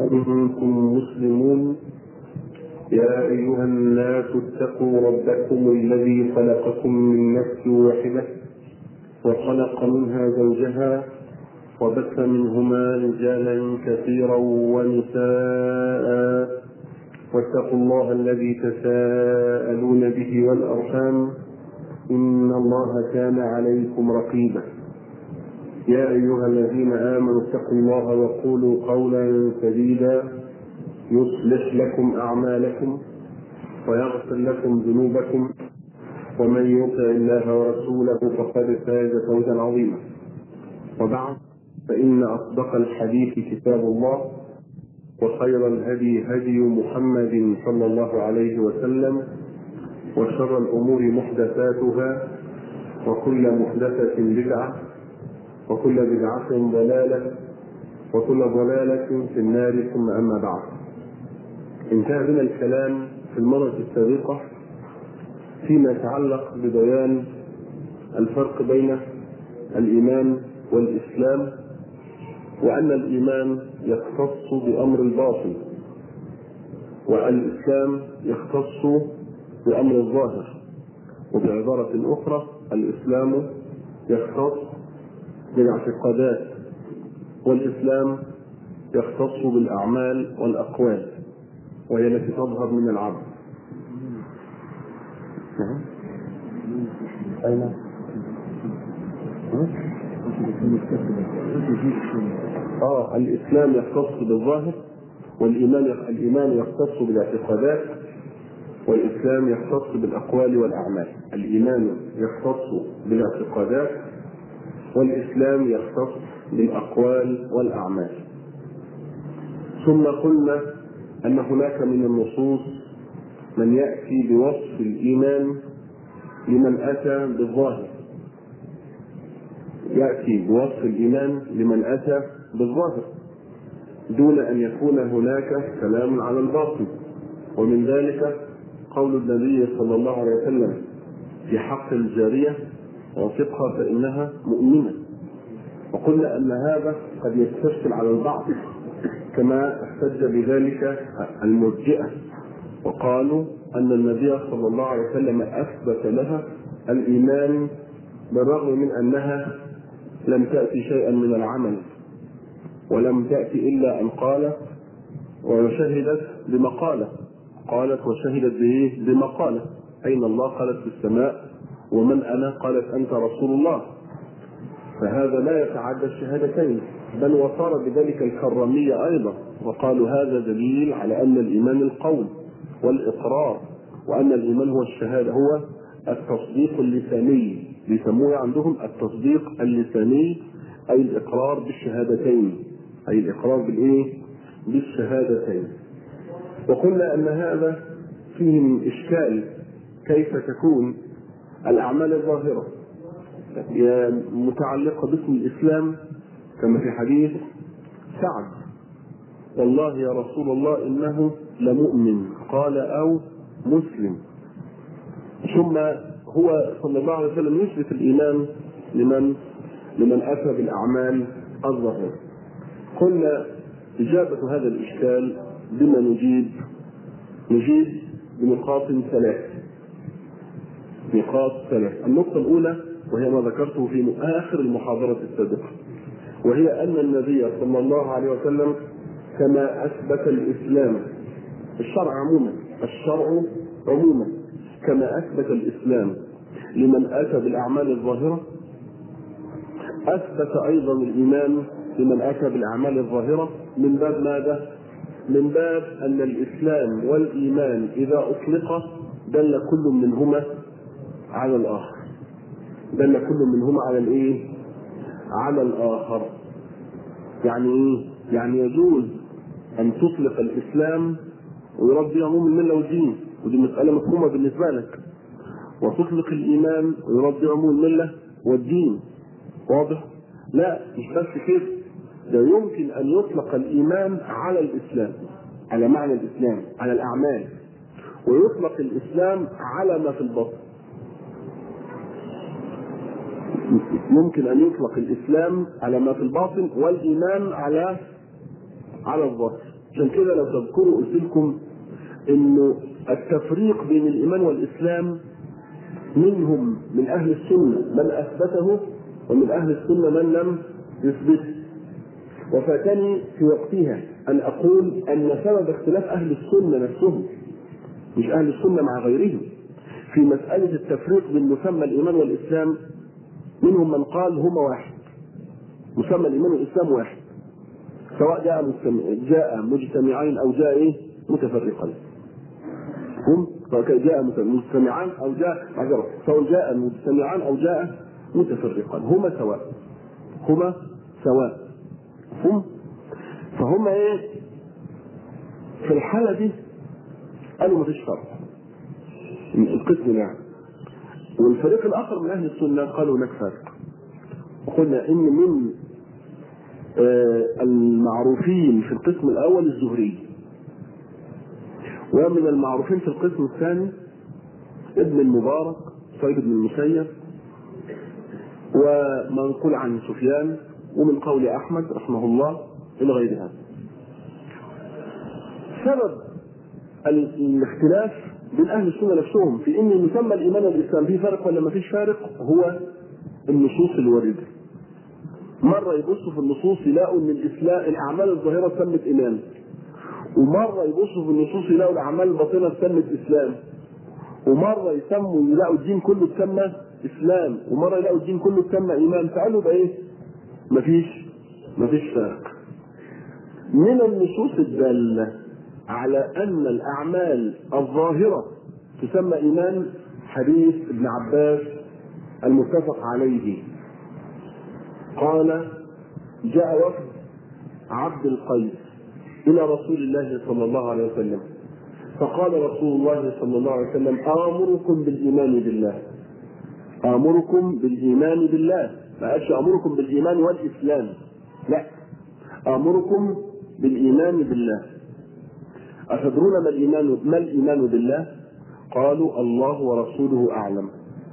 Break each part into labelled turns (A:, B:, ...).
A: وأنتم مسلمون يا أيها الناس اتقوا ربكم الذي خلقكم من نفس واحدة وخلق منها زوجها وبث منهما رجالا كثيرا ونساء واتقوا الله الذي تساءلون به والأرحام إن الله كان عليكم رقيبا يا أيها الذين آمنوا اتقوا الله وقولوا قولا سديدا يصلح لكم أعمالكم ويغفر لكم ذنوبكم ومن يطع الله ورسوله فقد فاز فوزا عظيما وبعد فإن أصدق الحديث كتاب الله وخير الهدي هدي محمد صلى الله عليه وسلم وشر الأمور محدثاتها وكل محدثة بدعة وكل بدعة ضلالة وكل ضلالة في النار ثم أما بعد انتهى بنا الكلام في المرة السابقة فيما يتعلق ببيان الفرق بين الإيمان والإسلام وأن الإيمان يختص بأمر الباطن والإسلام يختص بأمر الظاهر وبعبارة أخرى الإسلام يختص بالاعتقادات والإسلام يختص بالأعمال والأقوال وهي التي تظهر من العبد نعم أين؟ اه الاسلام يختص بالظاهر والايمان الايمان يختص بالاعتقادات والاسلام يختص بالاقوال والاعمال الايمان يختص بالاعتقادات والاسلام يختص بالاقوال والاعمال ثم قلنا ان هناك من النصوص من ياتي بوصف الايمان لمن اتى بالظاهر ياتي بوصف الايمان لمن اتى بالظاهر دون ان يكون هناك كلام على الباطن ومن ذلك قول النبي صلى الله عليه وسلم في حق الجاريه وثقها فانها مؤمنه وقلنا ان هذا قد يستشكل على البعض كما احتج بذلك المرجئه وقالوا ان النبي صلى الله عليه وسلم اثبت لها الايمان بالرغم من انها لم تأتي شيئا من العمل ولم تأتي إلا أن قال وشهدت بمقالة قالت وشهدت به بمقالة أين الله قالت في السماء ومن أنا قالت أنت رسول الله فهذا لا يتعدى الشهادتين بل وصار بذلك الكرامية أيضا وقالوا هذا دليل على أن الإيمان القول والإقرار وأن الإيمان هو الشهادة هو التصديق اللساني بيسموه عندهم التصديق اللساني اي الاقرار بالشهادتين اي الاقرار بالايه؟ بالشهادتين وقلنا ان هذا فيه من اشكال كيف تكون الاعمال الظاهره متعلقه باسم الاسلام كما في حديث سعد والله يا رسول الله انه لمؤمن قال او مسلم ثم هو صلى الله عليه وسلم يثبت الايمان لمن لمن اتى بالاعمال الظاهره. قلنا اجابه هذا الاشكال بما نجيب نجيب بنقاط ثلاث. نقاط ثلاث، النقطة الأولى وهي ما ذكرته في آخر المحاضرة السابقة وهي أن النبي صلى الله عليه وسلم كما أثبت الإسلام الشرع عموما الشرع عموما كما اثبت الاسلام لمن اتى بالاعمال الظاهره اثبت ايضا الايمان لمن اتى بالاعمال الظاهره من باب ماذا؟ من باب ان الاسلام والايمان اذا اطلق دل كل منهما على الاخر دل كل منهما على الايه؟ على الاخر يعني ايه؟ يعني يجوز ان تطلق الاسلام ويراد به عموم المله والدين ودي مسألة مفهومة بالنسبة لك وتطلق الإيمان ويراد به عموم الملة والدين واضح؟ لا مش بس كده ده يمكن أن يطلق الإيمان على الإسلام على معنى الإسلام على الأعمال ويطلق الإسلام على ما في البطن يمكن أن يطلق الإسلام على ما في الباطن والإيمان على على الظاهر عشان كده لو تذكروا قلت لكم انه التفريق بين الايمان والاسلام منهم من اهل السنه من اثبته ومن اهل السنه من لم يثبته وفاتني في وقتها ان اقول ان سبب اختلاف اهل السنه نفسهم مش اهل السنه مع غيرهم في مساله التفريق بين مسمى الايمان والاسلام منهم من قال هما واحد مسمى الايمان والاسلام واحد سواء جاء مجتمع جاء مجتمعين او جاء ايه متفرقين هم سواء جاء مجتمعان او جاء معذرة سواء جاء مجتمعان او جاء متفرقان هما سواء هما سواء هم فهم ايه في الحالة دي قالوا مفيش فرق القسم نعم والفريق الاخر من اهل السنه قالوا هناك فرق وقلنا ان من آه المعروفين في القسم الاول الزهري ومن المعروفين في القسم الثاني ابن المبارك سعيد بن المسيب ومنقول عن سفيان ومن قول احمد رحمه الله الى غير هذا سبب الاختلاف بين اهل السنه نفسهم في ان مسمى الايمان والاسلام فيه فرق ولا ما فيش فارق هو النصوص اللي وردت مره يبصوا في النصوص يلاقوا ان الاسلام الاعمال الظاهره سمت ايمان ومره يبصوا في النصوص يلاقوا الاعمال الباطنه سمت اسلام ومره يسموا يلاقوا الدين كله اتسمى اسلام ومره يلاقوا الدين كله اتسمى ايمان فقالوا ده ايه؟ مفيش مفيش فرق من النصوص الداله على ان الاعمال الظاهره تسمى ايمان حديث ابن عباس المتفق عليه قال جاء وفد عبد القيس الى رسول الله صلى الله عليه وسلم فقال رسول الله صلى الله عليه وسلم امركم بالايمان بالله امركم بالايمان بالله ما قالش امركم بالايمان والاسلام لا امركم بالايمان بالله أتدرون ما الإيمان ما الإيمان بالله؟ قالوا الله ورسوله أعلم.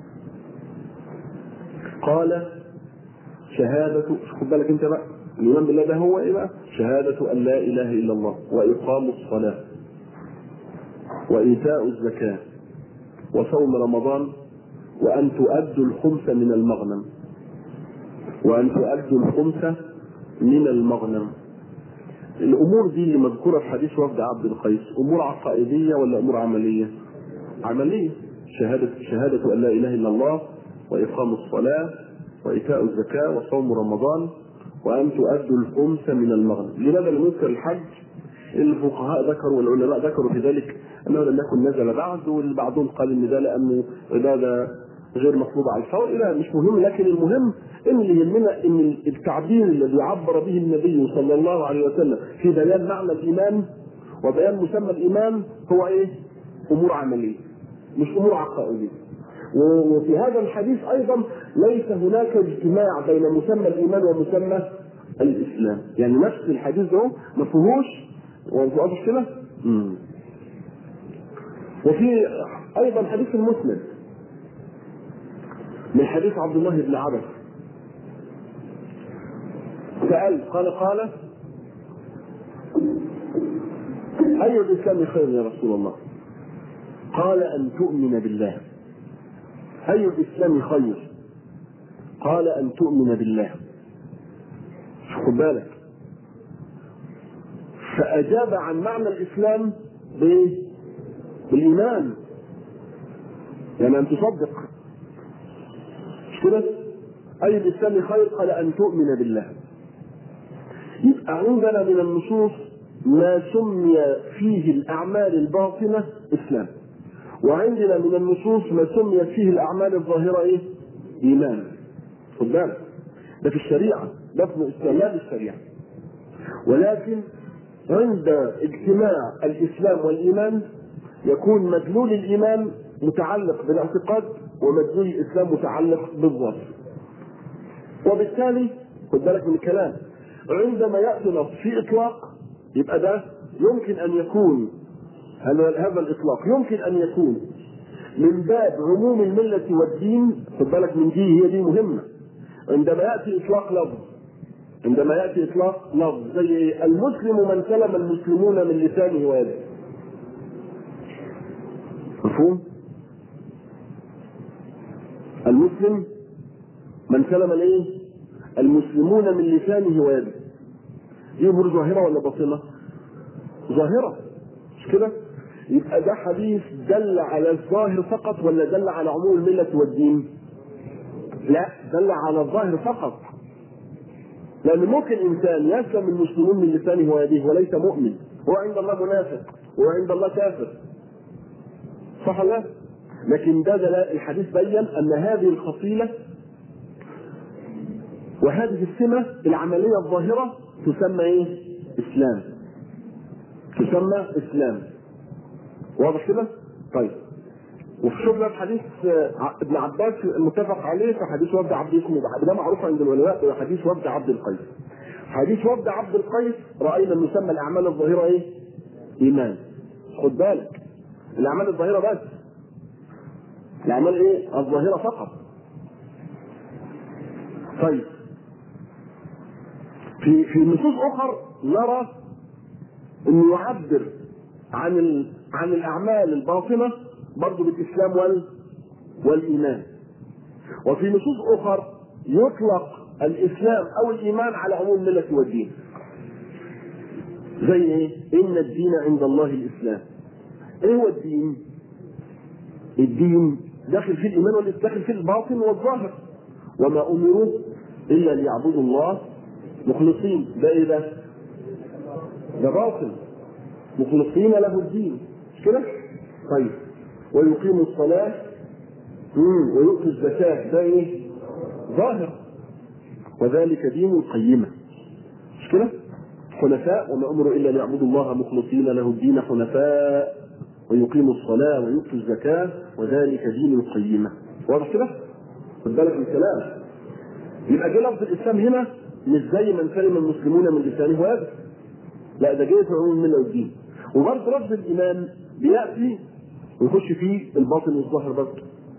A: قال شهادة خد بالك أنت بقى الإيمان بالله ده هو إيه بقى؟ شهادة أن لا إله إلا الله وإقام الصلاة وإيتاء الزكاة وصوم رمضان وأن تؤدوا الخمس من المغنم وأن تؤدوا الخمس من المغنم الامور دي اللي مذكوره في حديث وفد عبد القيس امور عقائديه ولا امور عمليه؟ عمليه شهاده شهاده ان لا اله الا الله واقام الصلاه وايتاء الزكاه وصوم رمضان وان تؤدوا الخمس من المغنم، لماذا لم يذكر الحج؟ الفقهاء ذكروا والعلماء ذكروا في ذلك انه لم يكن نزل بعد والبعضهم قال ان ده لانه عباده غير مطلوبه على الفور الى مش مهم لكن المهم ان اللي يهمنا ان التعبير الذي عبر به النبي صلى الله عليه وسلم في بيان معنى الايمان وبيان مسمى الايمان هو ايه؟ امور عمليه مش امور عقائديه. وفي هذا الحديث ايضا ليس هناك اجتماع بين مسمى الايمان ومسمى الاسلام، يعني نفس الحديث ده ما فيهوش وانتوا مش كده؟ وفي ايضا حديث المسند من حديث عبد الله بن عبس سأل قال قال أي الإسلام خير يا رسول الله؟ قال أن تؤمن بالله أي الإسلام خير؟ قال أن تؤمن بالله خد بالك فأجاب عن معنى الإسلام بإيه؟ بالإيمان يعني أن تصدق مش كده؟ أي الإسلام خير؟ قال أن تؤمن بالله يبقى عندنا من النصوص ما سمي فيه الأعمال الباطنة إسلام وعندنا من النصوص ما سميت فيه الأعمال الظاهرة إيه؟ إيمان خد بالك ده في الشريعة ده في الإسلام لا في الشريعة ولكن عند اجتماع الإسلام والإيمان يكون مدلول الإيمان متعلق بالاعتقاد ومدلول الإسلام متعلق بالظاهر وبالتالي خد بالك من الكلام عندما ياتي نص في اطلاق يبقى ده يمكن ان يكون هذا الاطلاق يمكن ان يكون من باب عموم المله والدين خد بالك من دي هي دي مهمه عندما ياتي اطلاق لفظ عندما ياتي اطلاق لفظ زي ايه؟ المسلم من سلم المسلمون من لسانه ويده. مفهوم؟ المسلم من سلم الايه؟ المسلمون من لسانه ويده. دي امور ظاهره ولا باطنه؟ ظاهره مش كده؟ يبقى ده حديث دل على الظاهر فقط ولا دل على عموم المله والدين؟ لا دل على الظاهر فقط لأن ممكن إنسان يسلم المسلمون من لسانه ويديه وليس مؤمن هو عند الله منافق هو عند الله كافر صح ولا لكن ده دل الحديث بين أن هذه الخصيلة وهذه السمة العملية الظاهرة تسمى إيه؟ إسلام تسمى إسلام واضح كده؟ طيب وفي شبهة حديث ابن عباس المتفق عليه في حديث وفد عبد اسمه ده معروف عند العلماء حديث وفد عبد القيس. حديث وفد عبد القيس راينا ان يسمى الاعمال الظاهره ايه؟ ايمان. خد بالك الاعمال الظاهره بس. الاعمال ايه؟ الظاهره فقط. طيب في في نصوص اخر نرى انه يعبر عن ال... عن الاعمال الباطنه برضه بالاسلام وال والايمان وفي نصوص اخر يطلق الاسلام او الايمان على عموم المله والدين زي ايه ان الدين عند الله الاسلام ايه هو الدين الدين داخل فيه الايمان ولا داخل فيه الباطن والظاهر وما امروا الا ليعبدوا الله مخلصين ده ايه ده ده باطن مخلصين له الدين مش كده طيب ويقيموا الصلاة ويؤتوا الزكاة ده ايه؟ ظاهر وذلك دين القيمة مش كده؟ حنفاء وما أمروا إلا ليعبدوا الله مخلصين له الدين حنفاء ويقيموا الصلاة ويؤتوا الزكاة وذلك دين القيمة واضح كده؟ خد بالك من الكلام يبقى جه لفظ الإسلام هنا مش زي من سلم المسلمون من لسانه ويده لا ده جاي في عموم الملة والدين وبرضه لفظ الإيمان بيأتي ويخش فيه الباطن والظاهر برضه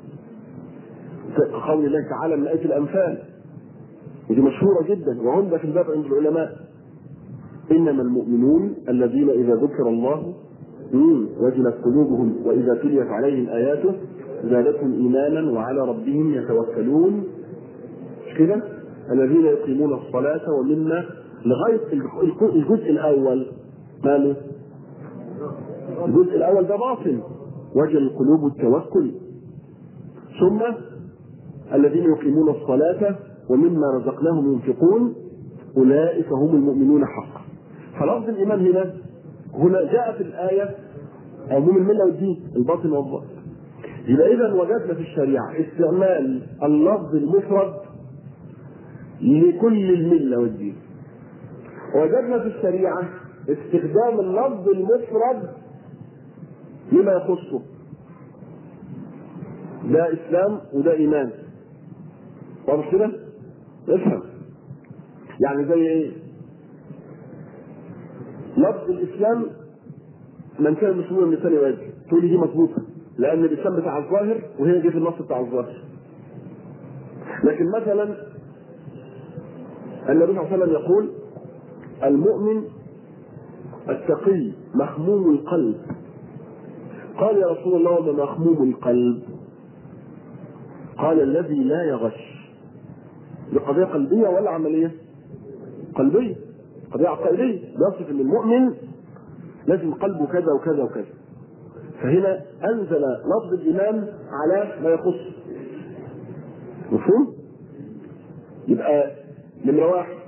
A: قول الله تعالى من آية الأنفال ودي مشهورة جدا وعمدة في الباب عند العلماء إنما المؤمنون الذين إذا ذكر الله وجلت قلوبهم وإذا تليت عليهم آياته زادتهم إيمانا وعلى ربهم يتوكلون مش كده؟ الذين يقيمون الصلاة ومما لغاية الجزء الأول ماله؟ الجزء الأول ده باطن وجل القلوب التوكل ثم الذين يقيمون الصلاة ومما رزقناهم ينفقون أولئك هم المؤمنون حقا فلفظ الإيمان هنا هنا جاء في الآية عموم الملة والدين الباطن والظاهر يبقى إذا وجدنا في الشريعة استعمال اللفظ المفرد لكل الملة والدين وجدنا في الشريعة استخدام اللفظ المفرد لما يخصه ده اسلام وده ايمان واضح كده؟ افهم يعني زي ايه؟ لفظ الاسلام من كان المسلمون من لسان وجه تقول لي دي مظبوطه لان الاسلام بتاع الظاهر وهي جه في النص بتاع الظاهر لكن مثلا النبي صلى الله عليه وسلم يقول المؤمن التقي مخموم القلب قال يا رسول الله وما مخموم القلب قال الذي لا يغش دي قضية قلبية ولا عملية؟ قلبية قضية عقائدية بيصف ان المؤمن لازم قلبه كذا وكذا وكذا فهنا انزل لفظ الايمان على ما يخص مفهوم؟ يبقى نمرة واحد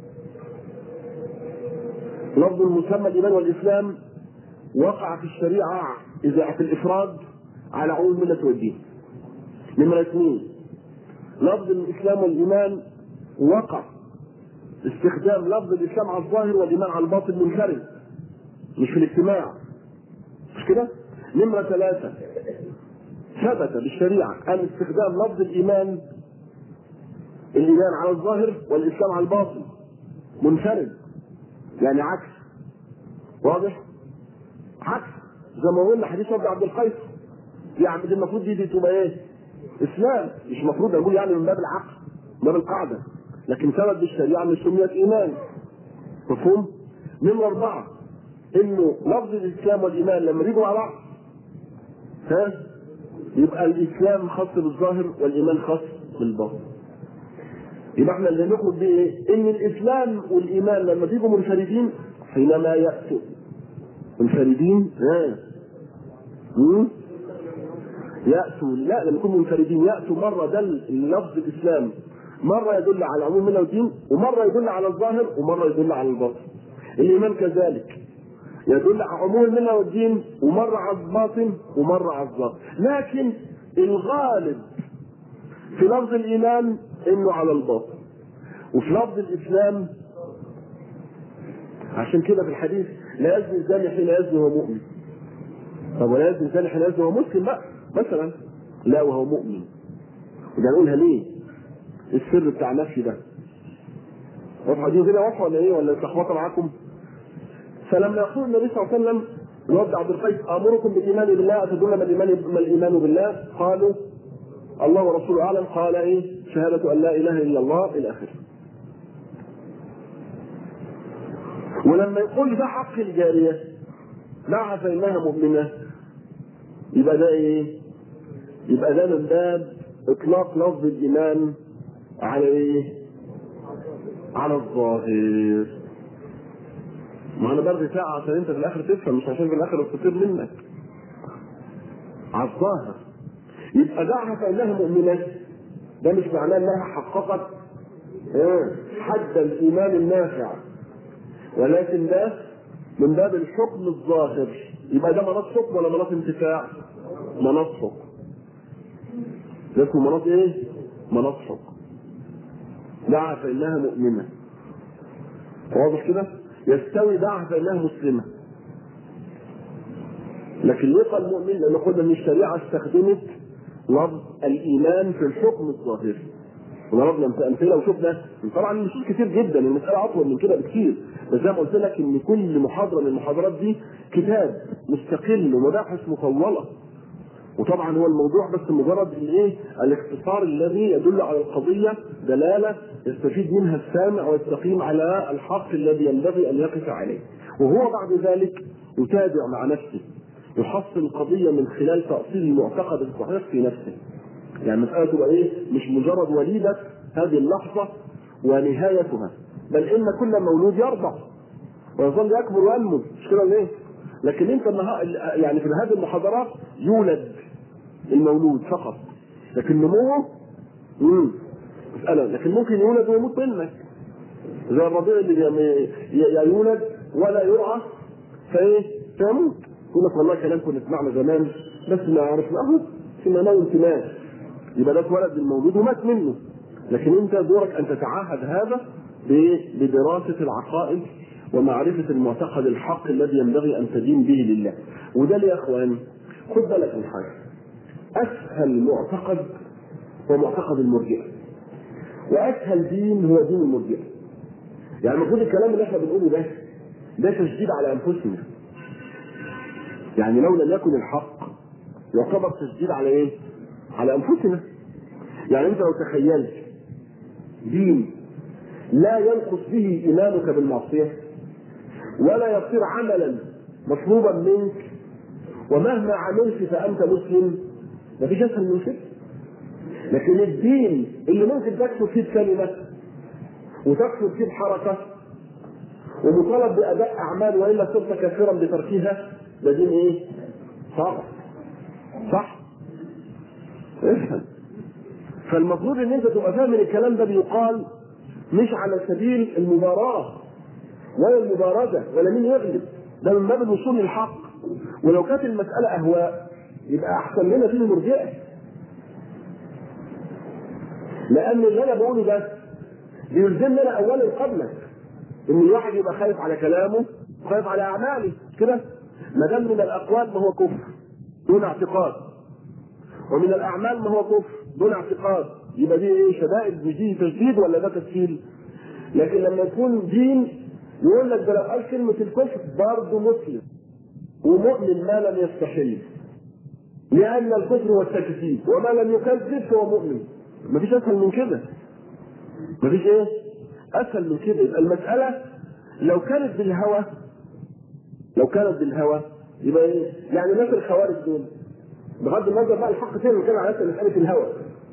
A: لفظ المسمى الايمان والاسلام وقع في الشريعه اذا في الافراد على عموم المله والدين. نمرة اثنين لفظ الاسلام والايمان وقع استخدام لفظ الاسلام على الظاهر والايمان على الباطن منفرد مش في الاجتماع مش كده؟ نمرة ثلاثة ثبت بالشريعة أن استخدام لفظ الإيمان الإيمان على الظاهر والإسلام على الباطن منفرد يعني عكس واضح؟ عكس زي ما قلنا حديث عبد عبد القيس يعني دي المفروض دي, دي تبقى ايه؟ اسلام مش المفروض اقول يعني من باب العقل من باب القاعده لكن ثبت بالشريعه مش سميت ايمان مفهوم؟ نمرة أربعة إنه لفظ الإسلام والإيمان لما يجوا مع بعض ها يبقى الإسلام خاص بالظاهر والإيمان خاص بالباطن يبقى احنا اللي نخرج بيه ايه؟ ان الاسلام والايمان لما بيجوا منفردين حينما ياتوا منفردين ها مم؟ ياتوا لا لما يكونوا منفردين ياتوا مره دل لفظ الاسلام مره يدل على عموم المله والدين ومره يدل على الظاهر ومره يدل على الباطن الايمان كذلك يدل على عموم المله والدين ومره على الباطن ومره على الظاهر لكن الغالب في لفظ الايمان انه على الباطن وفي لفظ الاسلام عشان كده في الحديث لا يزني الزاني حين يزني وهو مؤمن طب ولا يزني الزاني حين يزني وهو مسلم بقى مثلا لا وهو مؤمن وده نقولها ليه؟ السر بتاع نفسي ده واضحه دي كده واضحه ولا ايه ولا اتلخبطه معاكم؟ فلما يقول النبي صلى الله عليه وسلم الوفد عبد القيس امركم بالايمان بالله اتدرون ما الايمان ما الايمان بالله؟ قالوا الله ورسوله اعلم قال ايه؟ شهاده ان لا اله الا الله الى اخره. ولما يقول ده حق الجاريه معها فانها مؤمنه يبقى ده ايه؟ يبقى ده من باب اطلاق لفظ الايمان على ايه؟ على الظاهر. ما انا برضه ساعه عشان انت في الاخر تفهم مش عشان في الاخر تطير منك. على الظاهر. يبقى دعها فانها مؤمنه ده مش معناه انها حققت حد الايمان النافع ولكن ده من باب الحكم الظاهر يبقى ده مناط حكم ولا مناط انتفاع؟ مناط حكم. ده اسمه مناط ايه؟ مناط حكم. دعا فانها مؤمنه. واضح كده؟ يستوي دعا فانها مسلمه. لكن ليه قال مؤمن؟ لان قلنا ان الشريعه استخدمت لفظ الايمان في الحكم الظاهري. وضربنا امثله وشفنا طبعا النصوص كتير جدا المساله اطول من كده بكتير بس زي ما قلت لك ان كل محاضره من المحاضرات دي كتاب مستقل ومباحث مطوله وطبعا هو الموضوع بس مجرد الايه الاختصار الذي يدل على القضيه دلاله يستفيد منها السامع ويستقيم على الحق الذي ينبغي ان يقف عليه وهو بعد ذلك يتابع مع نفسه يحصل القضيه من خلال تاصيل المعتقد الصحيح في نفسه يعني المسألة تبقى إيه؟ مش مجرد وليدة هذه اللحظة ونهايتها، بل إن كل مولود يرضع ويظل يكبر وينمو، مش كده ليه؟ لكن أنت يعني في هذه المحاضرات يولد المولود فقط، لكن نموه امم مسألة، لكن ممكن يولد ويموت منك. زي الرضيع اللي يولد ولا يرعى فإيه؟ فيموت. يقول لك والله كلام كنا سمعنا زمان بس ما عرفناه في منام انتماس يبقى ده اتولد المولود ومات منه لكن انت دورك ان تتعهد هذا بدراسه العقائد ومعرفه المعتقد الحق الذي ينبغي ان تدين به لله وده يا اخوان خد بالك من حاجه اسهل معتقد هو معتقد المرجئه واسهل دين هو دين المرجئه يعني المفروض الكلام اللي احنا بنقوله ده ده تشديد على انفسنا يعني لو لم يكن الحق يعتبر تشديد على ايه؟ على انفسنا يعني انت لو تخيلت دين لا ينقص به ايمانك بالمعصيه ولا يصير عملا مطلوبا منك ومهما عملت فانت مسلم مفيش اسهل من كده لكن الدين اللي ممكن تكسر فيه بكلمه وتكسر فيه بحركه ومطالب باداء اعمال والا صرت كافرا بتركها ده دين ايه؟ صعب صح؟ افهم فالمفروض ان انت تبقى فاهم ان الكلام ده بيقال مش على سبيل المباراه ولا المبارزه ولا مين يغلب ده من باب الوصول للحق ولو كانت المساله اهواء يبقى احسن لنا فيه مرجئه لان اللي انا بقوله ده بيلزمني انا اولا قبلك ان الواحد يبقى خايف على كلامه وخايف على اعماله كده ما دام من الاقوال ما هو كفر دون اعتقاد ومن الاعمال ما هو كفر دون اعتقاد يبقى دي ايه شدائد مش دي تشديد ولا ده تسهيل لكن لما يكون دين يقول لك ده لو قال كلمه الكفر برضه مسلم ومؤمن ما لم يستحل لان الكفر هو التكذيب وما لم يكذب فهو مؤمن مفيش اسهل من كده مفيش ايه؟ اسهل من كده يبقى المساله لو كانت بالهوى لو كانت بالهوى يبقى ايه؟ يعني مثل الخوارج دول بغض النظر بقى الحق فين كان على مساله الهوى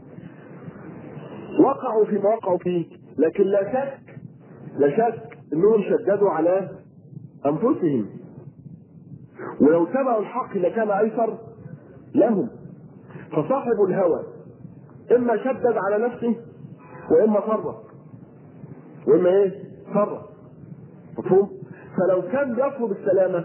A: وقعوا فيما وقعوا فيه لكن لا شك لا شك انهم شددوا على انفسهم ولو تبعوا الحق لكان ايسر لهم فصاحب الهوى اما شدد على نفسه واما فرق واما ايه؟ فرق مفهوم؟ فلو كان بيطلب السلامه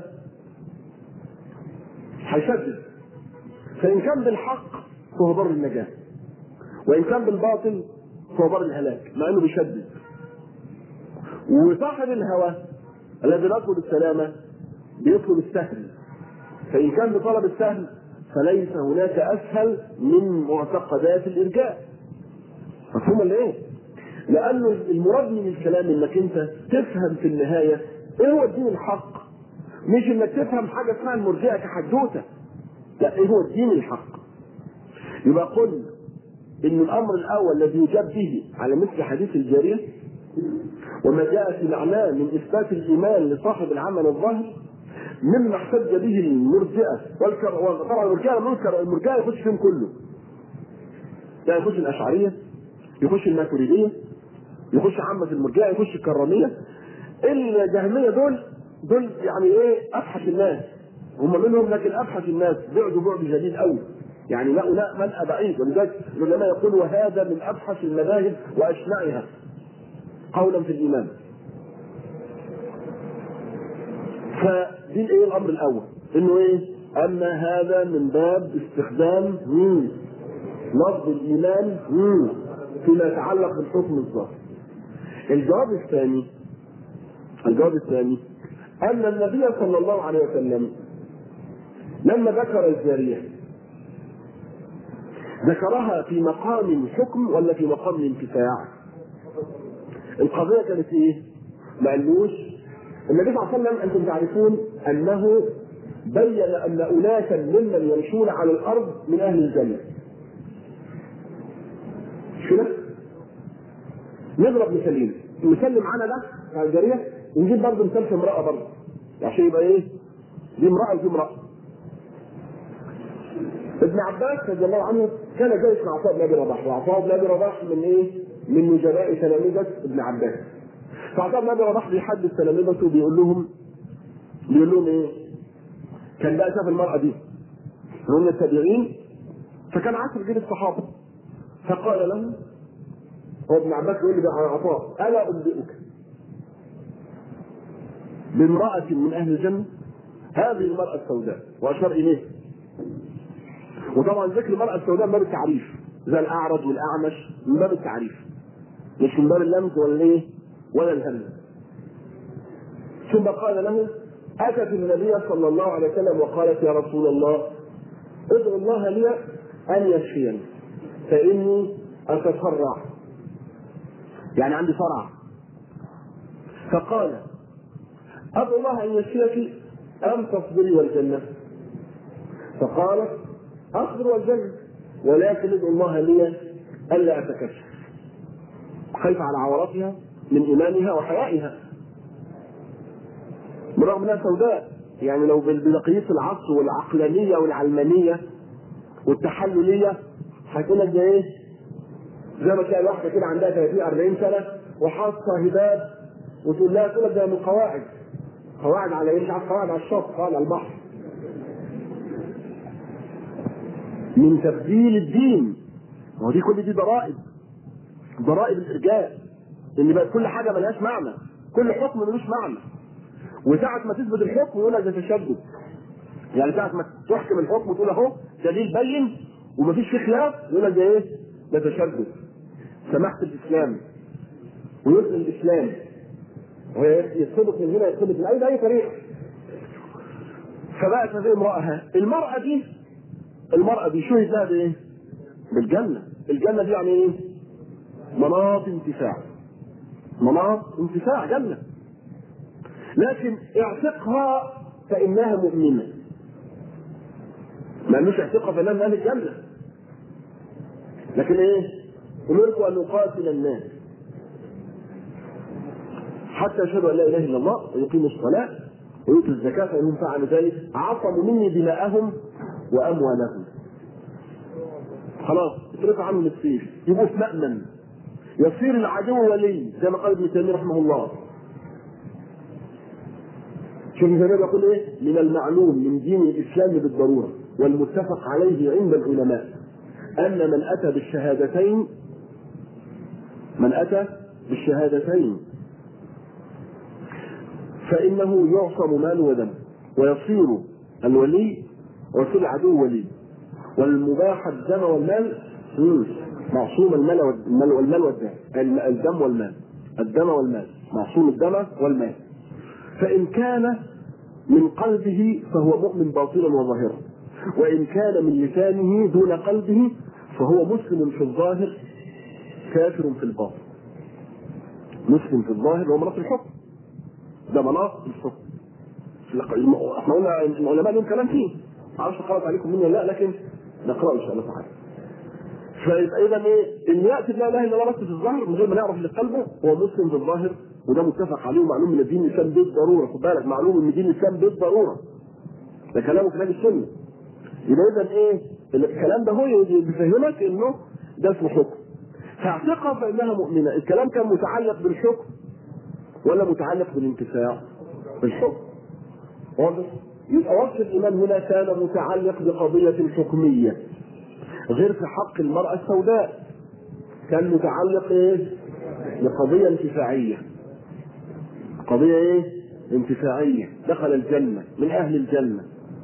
A: هيشدد فان كان بالحق فهو بر النجاه وان كان بالباطل فهو بر الهلاك مع انه بيشدد وصاحب الهوى الذي يطلب السلامه بيطلب السهل فان كان بطلب السهل فليس هناك اسهل من معتقدات الارجاء مفهوم ولا ايه؟ لانه المراد من الكلام انك انت تفهم في النهايه ايه هو الدين الحق مش انك تفهم حاجه اسمها المرجئه كحدوته لا ايه هو الدين الحق يبقى قل ان الامر الاول الذي يجاب به على مثل حديث الجرير وما جاء في معناه من اثبات الايمان لصاحب العمل الظاهر مما احتج به المرجئه والكر... طبعا المرجئه المنكر المرجئه يخش فيهم كله لا يخش الاشعريه يخش الماتريديه يخش عامه المرجئه يخش الكراميه الجهميه دول دول يعني ايه ابحث الناس هم منهم لكن ابحث الناس بعدوا بعد جديد قوي يعني لا لا ملأ بعيد ولذلك العلماء يقول وهذا من ابحث المذاهب واشنعها قولا في الايمان فدي ايه الامر الاول انه ايه ان هذا من باب استخدام مم. لفظ الايمان مم. فيما يتعلق بالحكم الظاهر الجواب الثاني الجواب الثاني ان النبي صلى الله عليه وسلم لما ذكر الجاريه ذكرها في مقام حكم ولا في مقام انتفاع؟ القضيه كانت ايه؟ ما قالوش النبي صلى الله عليه وسلم انتم تعرفون انه بين ان اناسا ممن يمشون على الارض من اهل الجنه. مش كده؟ نضرب مثالين، المثال معانا ده بتاع الجاريه ونجيب برضه مثال في امراه برضه عشان يبقى ايه؟ دي امراه ودي امراه. ابن عباس رضي الله عنه كان جالس مع عطاء بن ابي رباح، وعطاء بن ابي رباح من ايه؟ من نجباء تلاميذه ابن عباس. فعطاء بن ابي رباح بيحدث تلاميذته بيقول لهم بيقول لهم ايه؟ كان بقى شاف المرأة دي هم التابعين فكان عصر جيل الصحابة فقال له هو ابن عباس يقول لي بقى عن عطاء ألا أنبئك بامرأة من أهل الجنة هذه المرأة السوداء وأشار إليه وطبعا ذكر المرأة السوداء من باب التعريف زي الأعرج والأعمش من باب التعريف مش من باب اللمس ولا الايه ولا الهم ثم قال له اتت النبي صلى الله عليه وسلم وقالت يا رسول الله ادعو الله لي ان يشفيني فاني اتفرع يعني عندي صرع فقال ادعو الله ان يشفيك ام تصبري والجنه فقالت اصبر والجنه ولكن ادعو الله لي الا اتكشف خايفه على عوراتها من ايمانها وحيائها برغم انها سوداء يعني لو بمقاييس العصر والعقلانيه والعلمانيه والتحلليه هتقول لك ده ايه؟ زي ما تلاقي واحده كده عندها 30 40 سنه وحاطه هباب وتقول لها تقول لك ده من القواعد قواعد على ايه؟ مش عارف قواعد على الشط قواعد على البحر من تبديل الدين ما هو دي كل دي ضرائب ضرائب الارجاء ان بقى كل حاجه ملهاش معنى كل حكم ملوش معنى وساعة ما تثبت الحكم يقول لك ده تشدد يعني ساعة ما تحكم الحكم وتقول اهو دليل بين ومفيش فيه خلاف يقول لك ده ايه؟ ده تشدد سماحة الاسلام ويسلم الاسلام ويتثبت من هنا يتثبت من اي باي طريقة فبقت هذه امرأة المرأة دي المرأة دي شهد لها بايه؟ بالجنة الجنة دي يعني ايه؟ مناط انتفاع مناط انتفاع جنة لكن اعتقها فإنها مؤمنة ما مش اعتقها فإنها من أهل الجنة لكن إيه؟ أمرت أن أقاتل الناس
B: حتى يشهدوا ان لا اله الا الله ويقيموا الصلاه ويؤتوا الزكاه فانهم فعلوا ذلك عصموا مني دماءهم واموالهم. خلاص اترفع عنهم السيف يبقوا في مأمن يصير العدو ولي زي ما قال ابن تيميه رحمه الله شوف ابن تيميه يقول ايه؟ من المعلوم من دين الاسلام بالضروره والمتفق عليه عند العلماء ان من اتى بالشهادتين من اتى بالشهادتين فانه يعصم ماله ودمه ويصير الولي ويصير العدو ولي والمباح الدم والمال معصوم المال والمال والمال والدم الدم والمال الدم والمال معصوم الدم والمال فإن كان من قلبه فهو مؤمن باطنا وظاهرا وإن كان من لسانه دون قلبه فهو مسلم في الظاهر كافر في الباطن مسلم في الظاهر هو مناط الحكم ده مناط الحكم احنا قلنا العلماء لهم كلام فيه معرفش قرأت عليكم مني لا لكن نقرأه ان شاء الله تعالى فيبقى اذا ايه ان ياتي لا اله الا الله بس في الظاهر من غير ما نعرف اللي في قلبه هو مسلم في الظاهر وده متفق عليه ومعلوم من الدين الاسلام بالضروره خد بالك معلوم من دين الاسلام بالضروره ده كلامه كلام السنه يبقى اذا ايه الكلام ده هو بيفهمك انه ده اسمه حكم فاعتقها فانها مؤمنه الكلام كان متعلق بالحكم ولا متعلق بالانتفاع بالحكم واضح يبقى وصف الايمان هنا كان متعلق بقضيه حكميه غير في حق المراه السوداء كان متعلق ايه بقضيه انتفاعيه قضيه ايه انتفاعيه دخل الجنه من اهل الجنه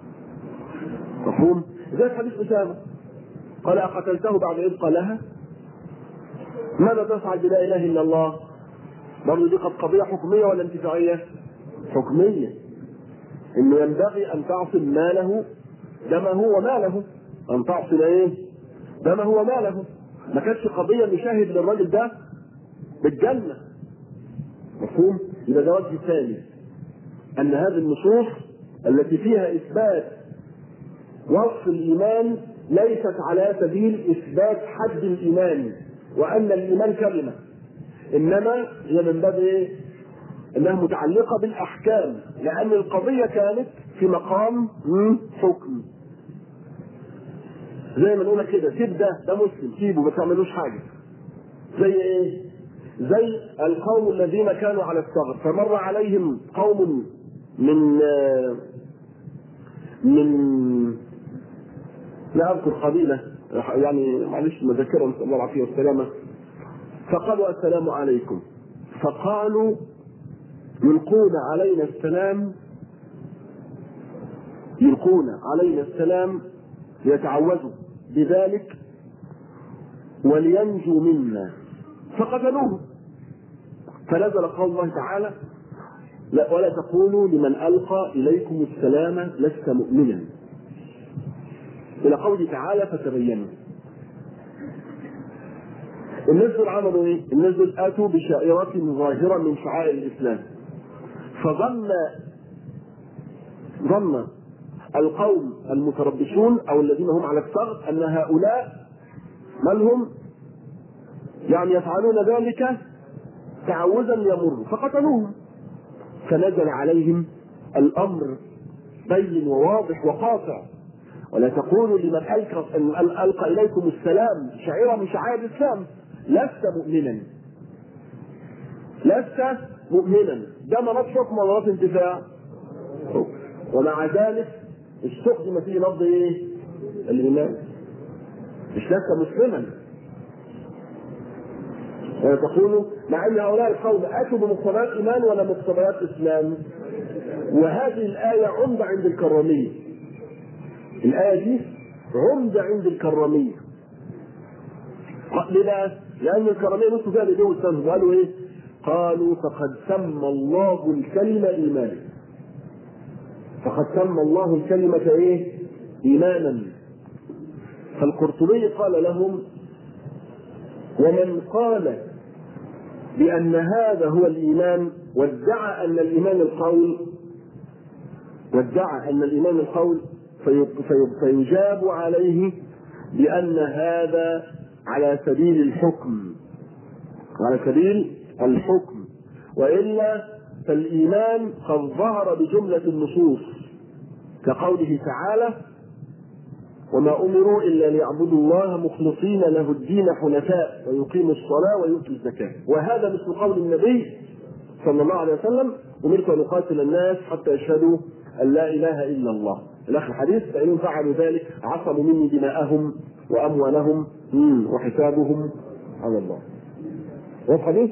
B: مفهوم زي حديث اسامه قال اقتلته بعد اذ قالها ماذا تفعل بلا اله الا الله برضه دي قد قضيه حكميه ولا انتفاعيه حكميه انه ينبغي ان تعصم ماله دمه وماله ان تعصم ايه دمه وماله ما كانتش قضيه نشاهد للراجل ده بالجنه مفهوم يبقى ده وجه ثاني ان هذه النصوص التي فيها اثبات وصف الايمان ليست على سبيل اثبات حد الايمان وان الايمان كلمه انما هي من باب ايه؟ انها متعلقه بالاحكام لان القضيه كانت في مقام حكم زي ما نقول كده سيب ده ده مسلم سيبه ما تعملوش حاجه زي ايه؟ زي القوم الذين كانوا على الثغر فمر عليهم قوم من من لا اذكر قبيله يعني معلش مذكرهم نسال الله العافيه والسلامه فقالوا السلام عليكم فقالوا يلقون علينا السلام يلقون علينا السلام ليتعوذوا بذلك ولينجوا منا فقتلوه فنزل قول الله تعالى لا ولا تقولوا لمن القى اليكم السلام لست مؤمنا الى قوله تعالى فتبينوا الناس دول عملوا ايه؟ الناس دول اتوا بشائرة ظاهرة من شعائر الاسلام فظن ظن القوم المتربصون او الذين هم على الثغر ان هؤلاء من هم يعني يفعلون ذلك تعوذا يمر فقتلوهم فنزل عليهم الامر بين وواضح وقاطع ولا تقولوا لمن القى القى اليكم السلام شعيره من شعائر الاسلام لست مؤمنا لست مؤمنا ده مناط حكم ولا مناط انتفاع ومع ذلك استخدم فيه لفظ ايه؟ الايمان مش لست مسلما ولا تقولوا مع ان هؤلاء القوم اتوا بمقتضيات ايمان ولا مقتضيات اسلام وهذه الايه عمده عند الكراميه الايه دي عمده عند الكراميه لماذا؟ لان الكراميه نصوا فيها بايديهم وسامهم قالوا ايه؟ قالوا فقد سمى الله الكلمه ايمانا فقد سمى الله الكلمه ايه؟ ايمانا فالقرطبي قال لهم ومن قال بأن هذا هو الإيمان وادعى أن الإيمان القول وادعى أن الإيمان القول في في فيجاب عليه بأن هذا على سبيل الحكم على سبيل الحكم والا فالايمان قد ظهر بجمله النصوص كقوله تعالى وما امروا الا ليعبدوا الله مخلصين له الدين حنفاء ويقيموا الصلاه ويؤتوا الزكاه وهذا مثل قول النبي صلى الله عليه وسلم امرت ان اقاتل الناس حتى يشهدوا ان لا اله الا الله الاخر الحديث فان فعلوا ذلك عصموا مني دماءهم واموالهم وحسابهم على الله واضح دي؟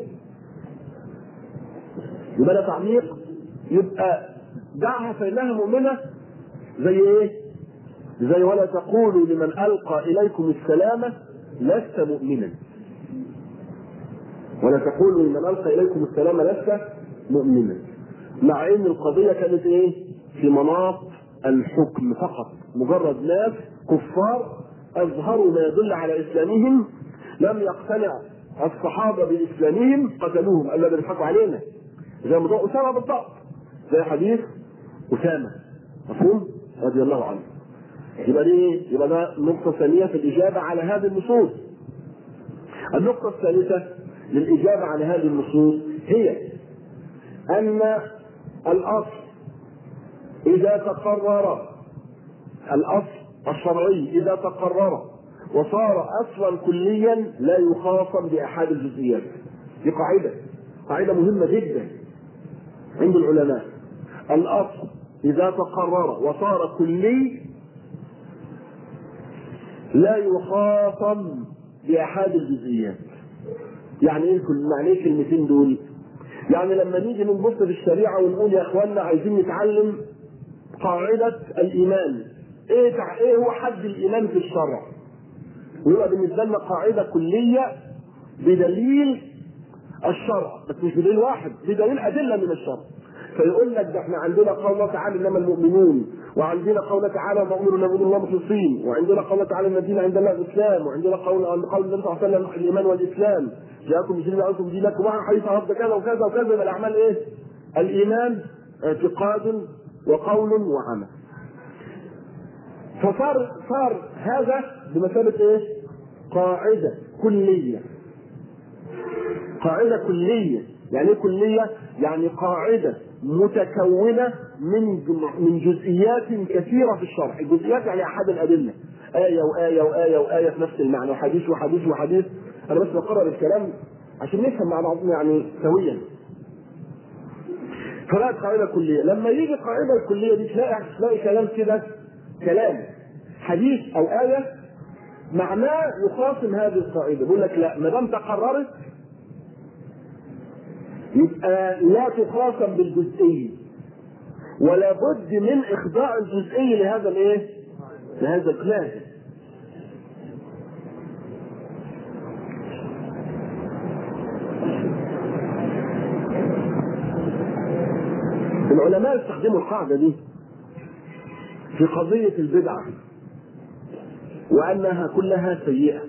B: يبقى ده تعميق يبقى دعها فانها مؤمنه زي ايه؟ زي ولا تقولوا لمن القى اليكم السلام لست مؤمنا ولا تقولوا لمن القى اليكم السلام لست مؤمنا مع ان القضيه كانت ايه؟ في مناط الحكم فقط مجرد ناس كفار اظهروا ما يدل على اسلامهم لم يقتنع الصحابه باسلامهم قتلوهم قال ده بيضحكوا علينا زي موضوع اسامه بالضبط زي حديث اسامه مفهوم؟ رضي الله عنه يبقى دي يبقى ده نقطة ثانية في الإجابة على هذه النصوص. النقطة الثالثة للإجابة على هذه النصوص هي أن الأصل إذا تقرر الأصل الشرعي إذا تقرر وصار أصلا كليا لا يخاصم بأحد الجزئيات. دي قاعدة قاعدة مهمة جدا عند العلماء. الأصل إذا تقرر وصار كلي لا يخاصم بأحد الجزئيات. يعني ايه كل يعني ايه الكلمتين دول؟ يعني لما نيجي نبص في الشريعة ونقول يا اخوانا عايزين نتعلم قاعدة الإيمان. ايه تع... ايه هو حد الإيمان في الشرع؟ ويبقى بالنسبة لنا قاعدة كلية بدليل الشرع، بس مش بدليل واحد، بدليل أدلة من الشرع. فيقول لك ده احنا عندنا قول الله تعالى انما المؤمنون وعندنا قول تعالى ما امروا نعبد الله مخلصين وعندنا قول تعالى ان الدين عند الله الاسلام وعندنا قول قول النبي صلى الله عليه وسلم الايمان والاسلام جاءكم بشيء انتم دينكم وعن حديث عبد كذا وكذا وكذا يبقى الاعمال ايه؟ الايمان اعتقاد وقول وعمل. فصار صار هذا بمثابه ايه؟ قاعده كليه. قاعده كليه، يعني ايه كليه؟ يعني قاعده متكونه من من جزئيات كثيره في الشرع، الجزئيات يعني احد الادله، ايه وايه وايه وايه في نفس المعنى، وحديث وحديث وحديث، انا بس بقرر الكلام عشان نفهم مع بعضنا يعني سويا. فلا قاعده كليه، لما يجي القاعده الكليه دي تلاقي تلاقي كلام كده كلام حديث او ايه معناه يخاصم هذه القاعده، بيقول لك لا ما دام تقررت يبقى لا تخاصم بالجزئي ولا بد من اخضاع الجزئي لهذا الايه؟ لهذا الكلام العلماء استخدموا القاعده دي في قضيه البدعه وانها كلها سيئه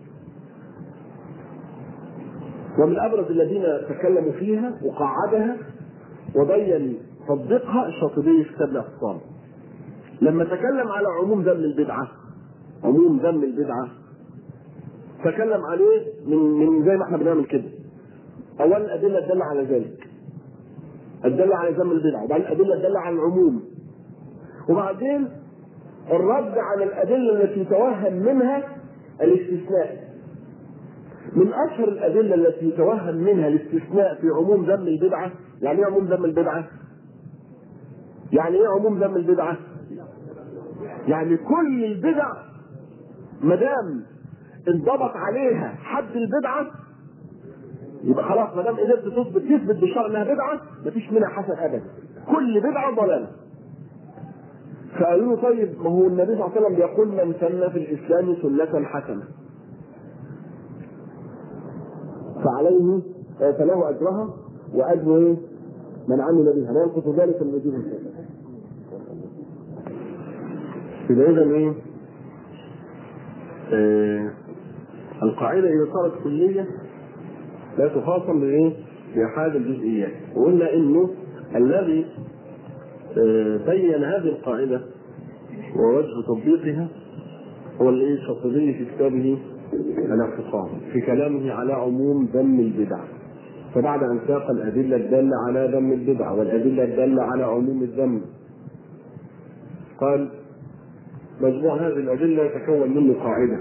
B: ومن ابرز الذين تكلموا فيها وقعدها وبين تطبيقها الشاطبي في كتاب الاعتصام. لما تكلم على عموم ذم البدعه عموم ذم البدعه تكلم عليه من من زي ما احنا بنعمل كده. اولا الادله الداله على ذلك. الداله على ذم البدعه، وبعدين الادله الداله على العموم. وبعدين الرد على الادله التي توهم منها الاستثناء. من اشهر الادله التي يتوهم منها الاستثناء في عموم ذم البدعه يعني ايه عموم ذم البدعه يعني ايه عموم ذم البدعه يعني كل البدع ما دام انضبط عليها حد البدعه يبقى خلاص ما دام قدرت تثبت تثبت بالشرع انها بدعه مفيش منها حسن ابدا كل بدعه ضلاله فقالوا له طيب ما هو النبي صلى الله عليه وسلم بيقول من سن في الاسلام سنه حسنه فعليه فله اجرها واجر ايه؟ من عمل بها لا ينقص ذلك من اجور يبقى اذا ايه؟ آه القاعده اذا صارت كليه لا تخاصم بايه؟ باحد الجزئيات وقلنا انه الذي آه بين هذه القاعده ووجه تطبيقها هو الايه الشاطبي في كتابه الاعتصام في كلامه على عموم ذم البدع
A: فبعد ان ساق الادله الداله على ذم البدعه والادله الداله على عموم الذم قال مجموع هذه الادله يتكون منه قاعده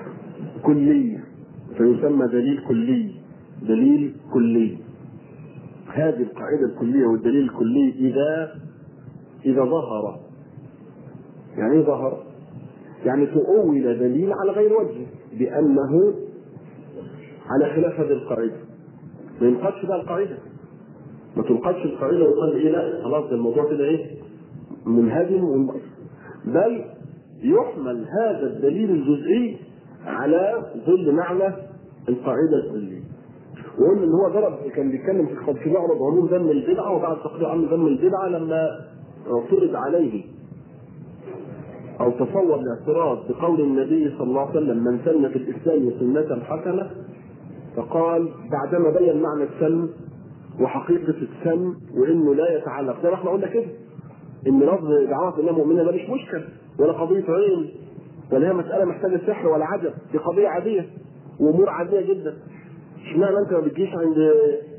A: كليه فيسمى دليل كلي دليل كلي هذه القاعده الكليه والدليل الكلي اذا اذا ظهر يعني ايه ظهر؟ يعني تؤول دليل على غير وجه بانه على خلاف هذه القاعده ما ينقضش بقى القاعده ما تنقضش القاعده ويقال ايه لا خلاص ده الموضوع كده ايه منهدم وم- بل يحمل هذا الدليل الجزئي على ظل معنى القاعده الكليه وقلنا ان هو ضرب كان بيتكلم في خط في معرض عموم ذم البدعه وبعد تقرير عن ذم البدعه لما فرض عليه او تصور الاعتراض بقول النبي صلى الله عليه وسلم من سن في الاسلام سنه حسنه فقال بعدما بين معنى السن وحقيقه السن وانه لا يتعلق زي ما احنا قلنا كده ان لفظ دعوات الله مؤمنه ده مش مشكل ولا قضيه عين ولا هي مساله محتاجه سحر ولا عجب دي قضيه عاديه وامور عاديه جدا اشمعنى انت ما بتجيش عند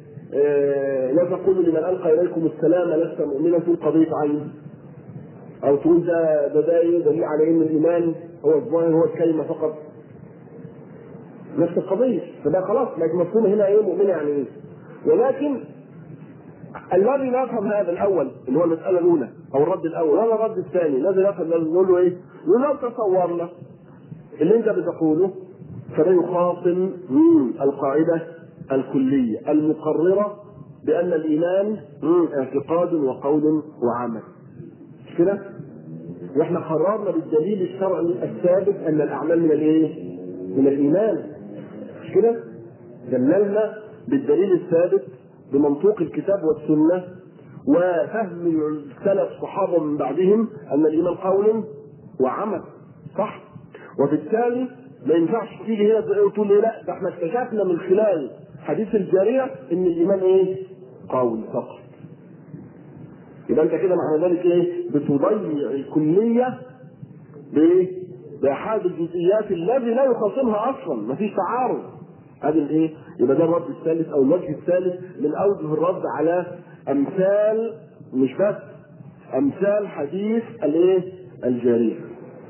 A: آه، لا تقولوا لمن القى اليكم السلام لست مؤمنا تقول قضيه عين او تقول ده ده ده إيه؟ دليل على ان الايمان هو الظاهر هو الكلمه فقط نفس القضيه فده خلاص لكن مفهوم هنا ايه مؤمنه يعني ايه ولكن الذي لا يفهم هذا الاول اللي هو المساله الاولى او الرد الاول ولا الرد الثاني الذي لا يفهم نقول له ايه؟ نقول له تصورنا اللي انت بتقوله فده يخاصم مم، القاعده الكليه المقرره بان الايمان مم، اعتقاد وقول وعمل مش كده؟ واحنا قررنا بالدليل الشرعي الثابت ان الاعمال من الايه؟ من الايمان مش كده؟ دللنا بالدليل الثابت بمنطوق الكتاب والسنه وفهم السلف الصحابه من بعدهم ان الايمان قول وعمل صح؟ وبالتالي ما ينفعش تيجي هنا تقول لي لا ده احنا اكتشفنا من خلال حديث الجاريه ان الايمان ايه؟ قول فقط يبقى انت كده معنى ذلك ايه؟ بتضيع الكليه بايه؟ باحد الجزئيات الذي لا يخاصمها اصلا، مفيش تعارض. هذه الايه؟ يبقى ده الرد الثالث او الوجه الثالث من اوجه الرد على امثال مش بس امثال حديث الايه؟ الجاريه.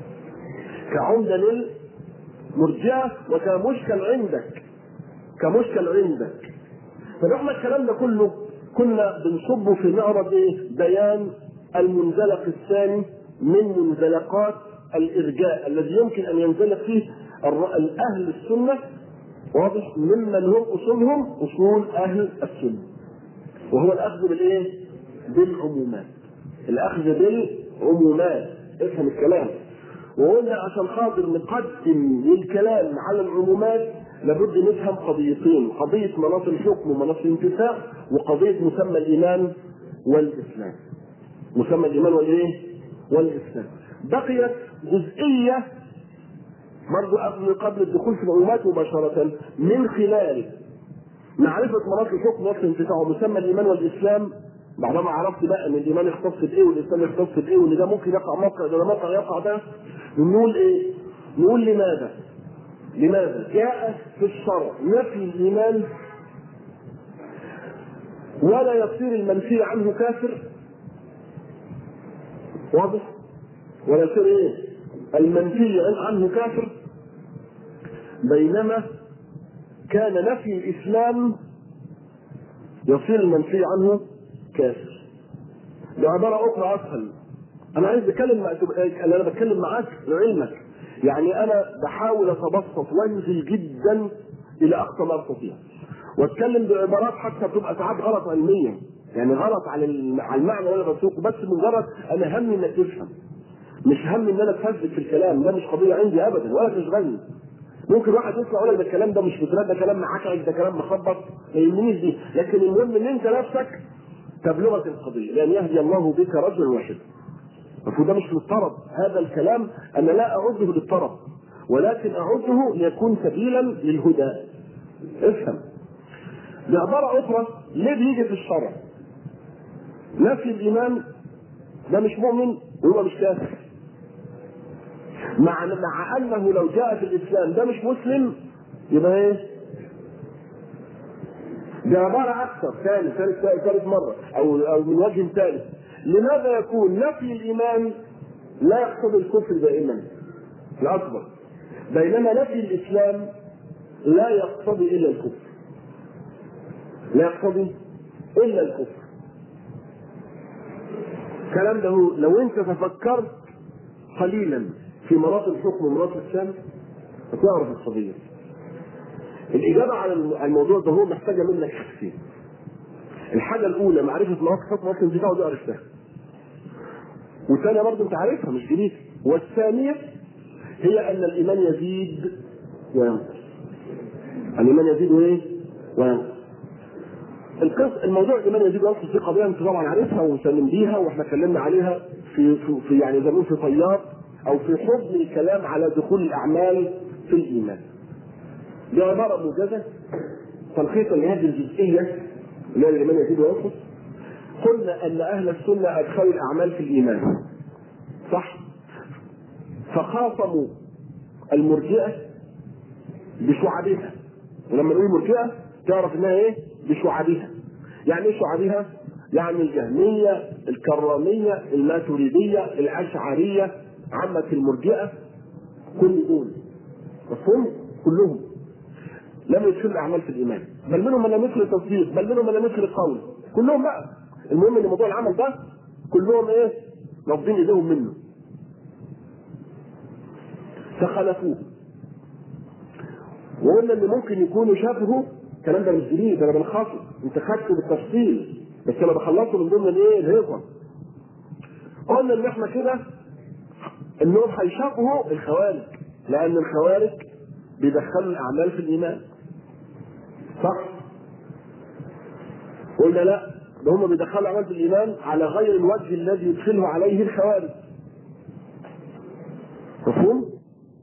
A: كعمده للمرجئه وكمشكل عندك. كمشكل عندك. فنحن الكلام ده كله كنا بنصبه في معرض ايه؟ بيان المنزلق الثاني من منزلقات الارجاء الذي يمكن ان ينزلق فيه الر- اهل السنه واضح ممن هم اصولهم اصول اهل السنه وهو الاخذ بالايه؟ بالعمومات الاخذ بالعمومات افهم الكلام وقلنا عشان خاطر نقدم للكلام على العمومات لابد نفهم قضيتين قضية مناط الحكم ومناط الانتفاع وقضية مسمى الإيمان والإسلام مسمى الإيمان والإيه؟ والإسلام بقيت جزئية برضو قبل قبل الدخول في العمومات مباشرة من خلال معرفة مناط الحكم ومناط الانتفاع ومسمى الإيمان والإسلام بعدما عرفت بقى ان الايمان يختص بايه والاسلام يختص بايه وان ده ممكن يقع موقع ده موقع يقع ده نقول ايه؟ نقول لماذا؟ لماذا؟ جاء في الشرع نفي الايمان ولا يصير المنفي عنه كافر واضح؟ ولا يصير ايه؟ المنفي عنه كافر بينما كان نفي الاسلام يصير المنفي عنه كافر بعبارة أخرى أسهل أنا عايز أتكلم مع أنا بتكلم معاك لعلمك يعني أنا بحاول أتبسط وأنزل جدا إلى أقصى ما أستطيع وأتكلم بعبارات حتى تبقى ساعات غلط علميا يعني غلط على الم- على المعنى اللي أنا بسوقه بس مجرد أنا همي إنك تفهم مش هم إن أنا أتفزك في الكلام ده مش قضية عندي أبدا ولا تشغلني ممكن واحد يسمع يقول لك ده الكلام ده مش متراد ده كلام معكعك ده كلام مخبط ما يهمنيش دي لكن المهم ان انت نفسك تبلغك القضيه لان يهدي الله بك رجلا واحد المفروض ده مش للطرب هذا الكلام انا لا اعده للطرب ولكن اعده ليكون سبيلا للهدى افهم بعبارة أخرى ليه بيجي في الشرع؟ نفي الإيمان ده مش مؤمن وهو مش كافر مع مع انه لو جاء في الاسلام ده مش مسلم يبقى ايه؟
B: بعبارة أكثر ثالث ثالث ثالث مرة أو أو من وجه ثالث لماذا يكون نفي الإيمان لا يقتضي الكفر دائما الأكبر بينما نفي الإسلام لا يقتضي إلا الكفر لا يقتضي إلا الكفر الكلام ده هو لو أنت تفكرت قليلا في مراتب الحكم ومراتب الشمس هتعرف القضية الإجابة على الموضوع ده هو محتاجة منك حاجتين الحاجة الأولى معرفة مواقف حكم ممكن دي ودي عرفتها والثانية برضه أنت عارفها مش جديد والثانية هي أن الإيمان يزيد وينقص الإيمان يزيد وإيه؟ وينقص القص الموضوع الإيمان يزيد وينقص دي قضية أنت طبعا عارفها ومسلم بيها وإحنا اتكلمنا عليها في في, في يعني زي ما في طيار أو في حضن الكلام على دخول الأعمال في الإيمان. دي عبارة موجزة تلخيصا لهذه الجزئية اللي هي الإيمان يزيد وينقص قلنا أن أهل السنة أدخلوا الأعمال في الإيمان صح؟ فخاصموا المرجئة بشعبها ولما نقول مرجئة تعرف انها ايه؟ بشعبها يعني ايه شعبها؟ يعني الجهمية الكرامية الماتريدية الأشعرية عامة المرجئة كل دول مفهوم؟ كلهم لم يدخلوا الأعمال في الإيمان بل منهم من لم يدخل التصديق بل منهم من لم يدخل القول كلهم بقى المهم ان موضوع العمل ده كلهم ايه؟ رافضين ايديهم منه فخلفوه وقلنا ان ممكن يكونوا شافوا الكلام ده مش جديد انا بلخصه انت خدته بالتفصيل بس انا بخلصه من ضمن الايه الهيصه قلنا ان احنا كده انهم هيشافوا الخوارج لان الخوارج بيدخلوا الاعمال في الايمان صح قلنا لا ده هم بيدخلوا الاعمال في الايمان على غير الوجه الذي يدخله عليه الخوارج مفهوم؟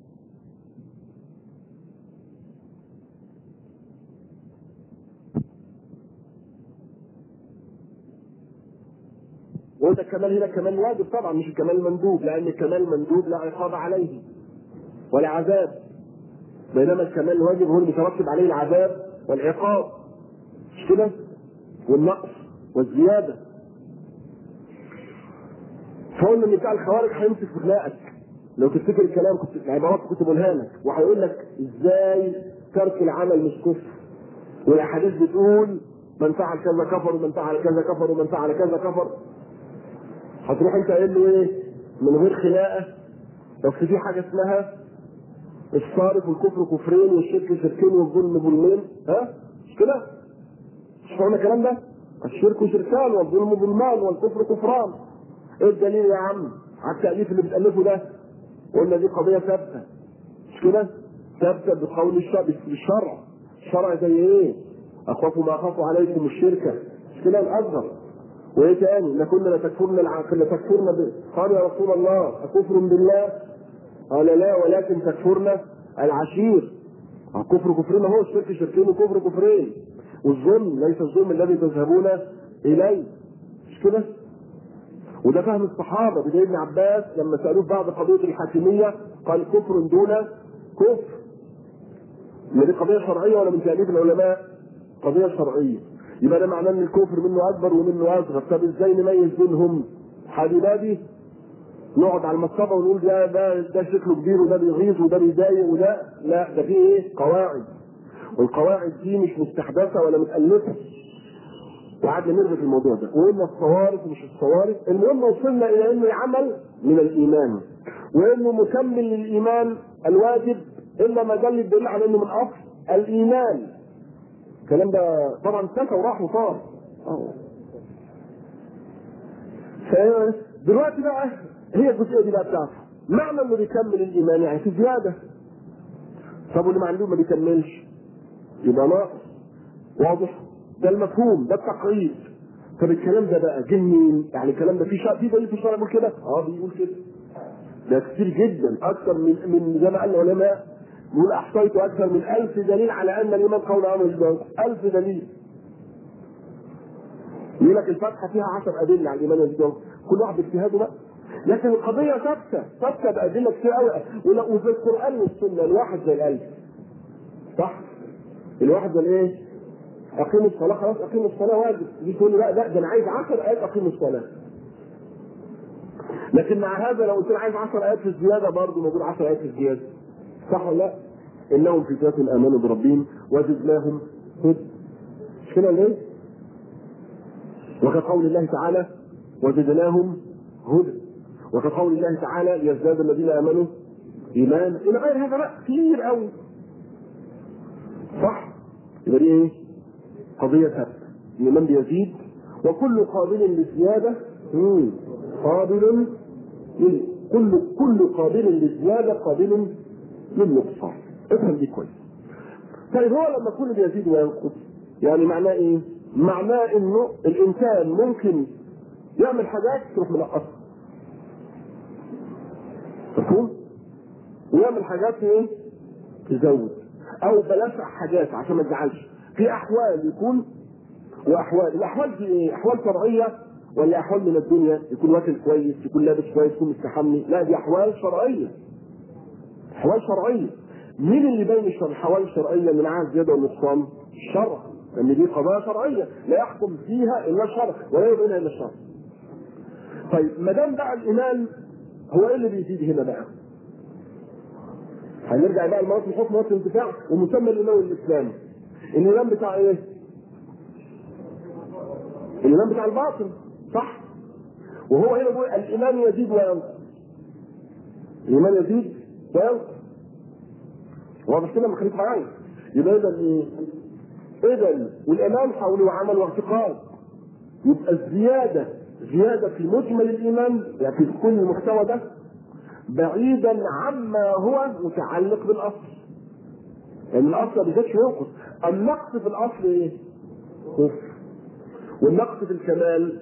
B: وده الكمال هنا كمال واجب طبعا مش الكمال المندوب لان الكمال المندوب لا عقاب عليه ولا عذاب بينما الكمال الواجب هو اللي بيترتب عليه العذاب والعقاب مش كده؟ والنقص والزياده فقلنا ان بتاع الخوارج هيمسك في خناقك لو تفتكر الكلام كنت العبارات كنت بقولها لك وهيقول لك ازاي ترك العمل مش كفر والاحاديث بتقول من فعل كذا كفر ومن فعل كذا كفر ومن فعل كذا كفر هتروح انت قايل له ايه من غير خناقه بس في حاجه اسمها الصارف والكفر كفرين والشرك شركين والظلم ظلمين ها مش كده؟ مش فاهم الكلام ده؟ الشرك شركان والظلم ظلمان والكفر كفران ايه الدليل يا عم على التأليف اللي بتألفه ده؟ قلنا دي قضية ثابتة مش كده؟ ثابتة بقول الشرع بالشرع الشرع زي ايه؟ أخاف ما أخاف عليكم الشركة مش كده الأصغر وايه تاني؟ لكنا لتكفرن العقل لتكفرن ب... قال يا رسول الله أكفر بالله؟ قال لا ولكن تكفرن العشير الكفر كفرين هو الشرك شركين وكفر كفرين والظلم ليس الظلم الذي تذهبون اليه مش كده؟ وده فهم الصحابه بداية ابن عباس لما سالوه بعد قضيه الحاكميه قال كفر دون كفر ما دي قضيه شرعيه ولا من تاليف العلماء؟ قضيه شرعيه يبقى ده معناه ان الكفر منه اكبر ومنه اصغر طب ازاي نميز بينهم؟ حبيبادي نقعد على المصطبه ونقول ده ده ده شكله كبير وده بيغيظ وده بيضايق وده لا ده فيه ايه؟ قواعد والقواعد دي مش مستحدثه ولا متالفه وقعدنا نرغي في الموضوع ده وقلنا الصوارف ومش الصوارف المهم وصلنا الى انه العمل من الايمان وانه مكمل للايمان الواجب الا ما دل الدليل على انه من اصل الايمان الكلام ده طبعا انتهى وراح وصار دلوقتي بقى هي الجزئيه دي بقى بتاعته معنى انه بيكمل الايمان يعني في زياده طب واللي ما عنده ما بيكملش يبقى ناقص واضح ده المفهوم ده التقريب طب الكلام ده بقى جه منين؟ يعني الكلام ده في شرع في دليل في الشرع بيقول كده؟ اه بيقول كده ده كتير جدا اكثر من من زي ما قال العلماء يقول احصيت اكثر من ألف دليل على ان الايمان قول عمل الجواز ألف دليل يقول لك الفاتحه فيها 10 ادله على الايمان والجواز كل واحد باجتهاده بقى لكن القضيه ثابته ثابته بادله كتير قوي وفي القران والسنه الواحد زي الالف صح؟ الواحد زي الايه؟ اقيموا الصلاه خلاص اقيموا الصلاه واجب دي تقول لي لا لا ده انا عايز 10 ايات اقيموا الصلاه لكن مع هذا لو قلت له عايز 10 ايات في الزياده برضه موجود 10 ايات في الزياده صح ولا لا؟ انهم في ذات امنوا بربهم وزدناهم هدى مش كده ولا ايه؟ وكقول الله تعالى وزدناهم هدى وكقول الله تعالى ليزداد الذين امنوا ايمانا الى غير هذا لا كتير قوي صح؟ يبقى دي ايه؟ قضية ثابتة الإيمان بيزيد وكل قابل للزيادة مم، قابل لل... كل كل قابل للزيادة قابل للنقصان افهم دي كويس طيب هو لما كل بيزيد وينقص يعني معناه ايه؟ معناه انه الانسان ممكن يعمل حاجات تروح منقصها مفهوم؟ ويعمل حاجات ايه؟ تزود او بلاش حاجات عشان ما تزعلش في احوال يكون واحوال الاحوال دي ايه؟ احوال شرعيه ولا احوال من الدنيا يكون واكل كويس يكون لابس كويس يكون مستحمي لا دي احوال شرعيه احوال شرعيه مين اللي بين الشرع الاحوال الشرعيه اللي معاها الزياده والنقصان؟ الشرع لان دي قضايا شرعيه لا يحكم فيها الا الشرع ولا يبينها الا الشرع طيب ما دام بقى الايمان هو ايه اللي بيزيد هنا بقى؟ هنرجع بقى لمواد الحكم مواد الانتفاع ومسمى الايمان الاسلامي الايمان بتاع ايه؟ الايمان بتاع الباطن صح؟ وهو هنا بيقول الايمان يزيد وينقص الايمان يزيد وينقص واضح كده ما خليك معايا يبقى اذا ايه؟ اذا والايمان حول عمل واعتقاد يبقى الزياده زياده في مجمل الايمان يعني في كل المحتوى ده بعيدا عما هو متعلق بالاصل لان الاصل ما بيزيدش وينقص النقص في الاصل ايه؟ كفر والنقص في الكمال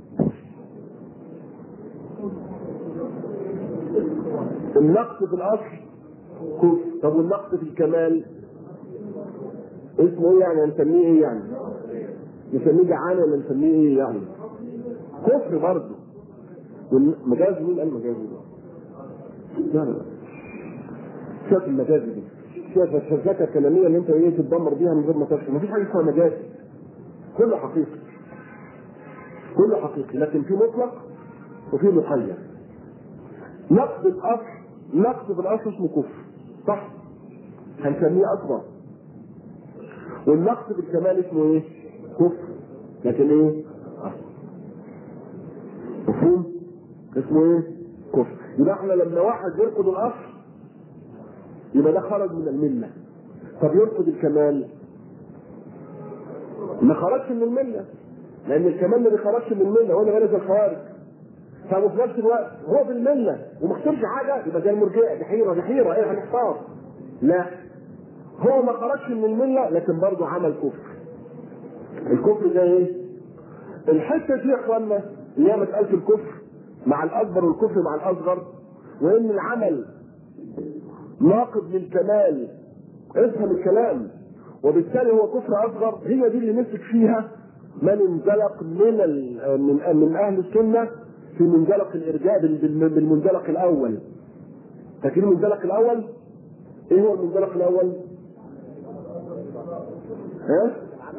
B: النقص في الاصل كفر طب والنقص في الكمال اسمه ايه يعني هنسميه ايه يعني؟ نسميه جعان ولا نسميه ايه يعني؟ كفر برضه والمجاز مين قال مجاز ده؟ لا لا شوف المجاز دي شوف الفلسفه الكلاميه اللي انت ايه تتدمر بيها من غير ما تفهم مفيش حاجه اسمها مجاز كله حقيقي كله حقيقي لكن في مطلق وفي مقيد نقد الاصل نقد في الاصل اسمه كفر صح هنسميه اكبر والنقد بالكمال اسمه ايه؟ كفر لكن ايه؟ اصل مفهوم؟ اسمه ايه؟ كفر يبقى احنا لما واحد يرفض الاصل يبقى ده خرج من المله طب يرفض الكمال ما خرجش من المله لان الكمال ما بيخرجش من المله هو غير زي الخوارج طب وفي نفس الوقت هو في المله وما خسرش حاجه يبقى زي المرجئه دي حيره دي حيره ايه هنختار لا هو ما خرجش من المله لكن برضه عمل كفر الكفر ده ايه؟ الحته دي يا اخوانا اللي هي مساله الكفر مع الاكبر والكفر مع الاصغر وان العمل ناقض للكمال افهم الكلام وبالتالي هو كفر اصغر هي دي اللي مسك فيها من انزلق من ال- من من اهل السنه في منزلق الارجاء بال- بال- بالمنزلق الاول فاكرين المنزلق الاول؟ ايه هو المنزلق الاول؟ ها؟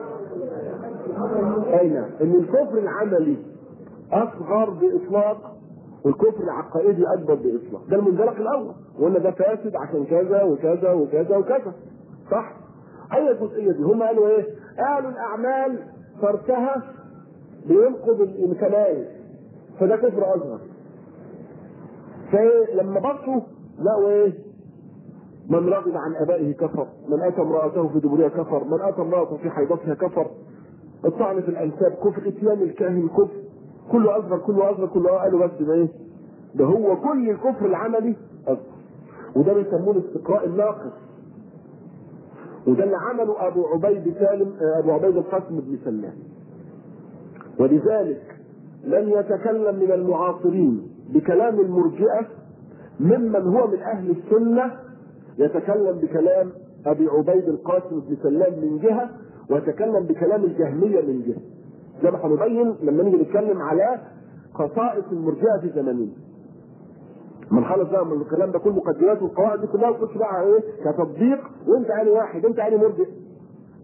B: اين؟ ان الكفر العملي اصغر باطلاق والكفر العقائدي اكبر باطلاق ده المنزلق الاول وقلنا ده فاسد عشان كذا وكذا وكذا وكذا صح؟ اي الجزئيه دي هم قالوا ايه؟ قالوا الاعمال تركها بينقض الكمال فده كفر اصغر فلما بصوا لقوا ايه؟ من رغب عن ابائه كفر، من اتى امراته في دبرها كفر، من اتى امراته في حيضتها كفر، الطعن في الانساب كفر، اتيان الكاهن كفر، كله اصغر كله اصغر كله قالوا بس ده ايه؟ ده هو كل الكفر العملي اصغر وده بيسموه الاستقراء الناقص وده اللي عمله ابو عبيد سالم ابو عبيد القاسم بن سلام ولذلك لم يتكلم من المعاصرين بكلام المرجئه ممن هو من اهل السنه يتكلم بكلام ابي عبيد القاسم بن سلام من جهه ويتكلم بكلام الجهميه من جهه زي ما هنبين لما نيجي نتكلم على خصائص المرجئه في زماننا من خلص بقى من الكلام ده كله مقدمات والقواعد دي كلها وتخش بقى على ايه كتطبيق وانت عيني واحد انت عيني مرجئ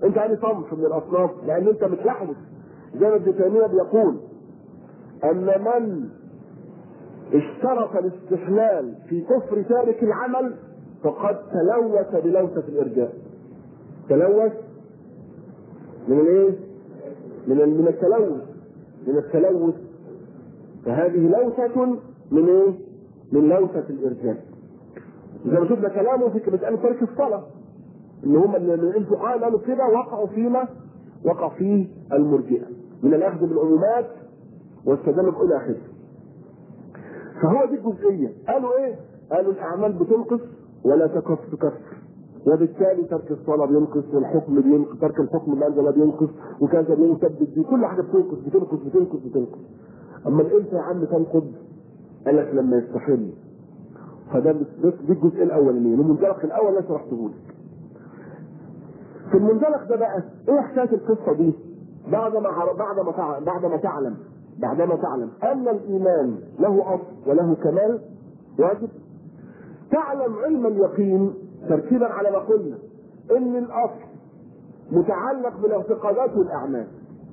B: انت يعني صنف من الاصناف لان انت متلحوظ زي ما ابن تيميه بيقول ان من اشترط الاستحلال في كفر تارك العمل فقد تلوث بلوثة الإرجاء تلوث من الايه؟ من ال- من التلوث من التلوث فهذه لوثة من ايه؟ من لوثة الإرجاء زي ما شفنا كلامه في مسألة ترك الصلاة ان هم اللي اللي الفقهاء قالوا كده وقعوا فيما وقع فيه المرجئة من الأخذ بالعمومات والتجنب إلى آخره فهو دي الجزئية قالوا ايه قالوا الاعمال بتنقص ولا تكف تكفر وبالتالي ترك الصلاة بينقص والحكم بينقص ترك الحكم الأنزل بينقص وكذا بيثبت دي كل حاجة بتنقص بتنقص بتنقص بتنقص أما الإنسى يا عم تنقض قال لك لما يستحل فده بس بس دي الجزء الأولاني المنزلق الأول اللي شرحته لك في المنزلق ده بقى ايه حكايه القصه دي؟ بعد ما عر- بعد ما تع- بعد ما تعلم بعدما تعلم ان الايمان له اصل وله كمال واجب تعلم علم اليقين تركيبا على ما قلنا ان الاصل متعلق بالاعتقادات والاعمال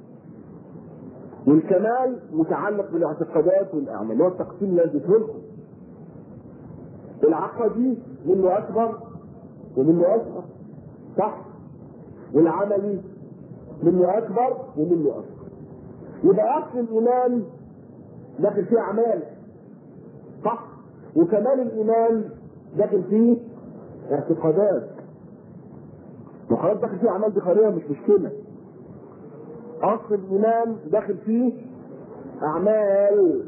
B: والكمال متعلق بالاعتقادات والاعمال هو التقسيم اللي اديته لكم العقدي منه اكبر ومنه اصغر صح والعملي منه اكبر ومنه اصغر يبقى اصل الايمان داخل فيه اعمال صح وكمال الايمان داخل فيه اعتقادات وخلاص داخل فيه اعمال دخاريه مش مشكله اصل الايمان داخل فيه اعمال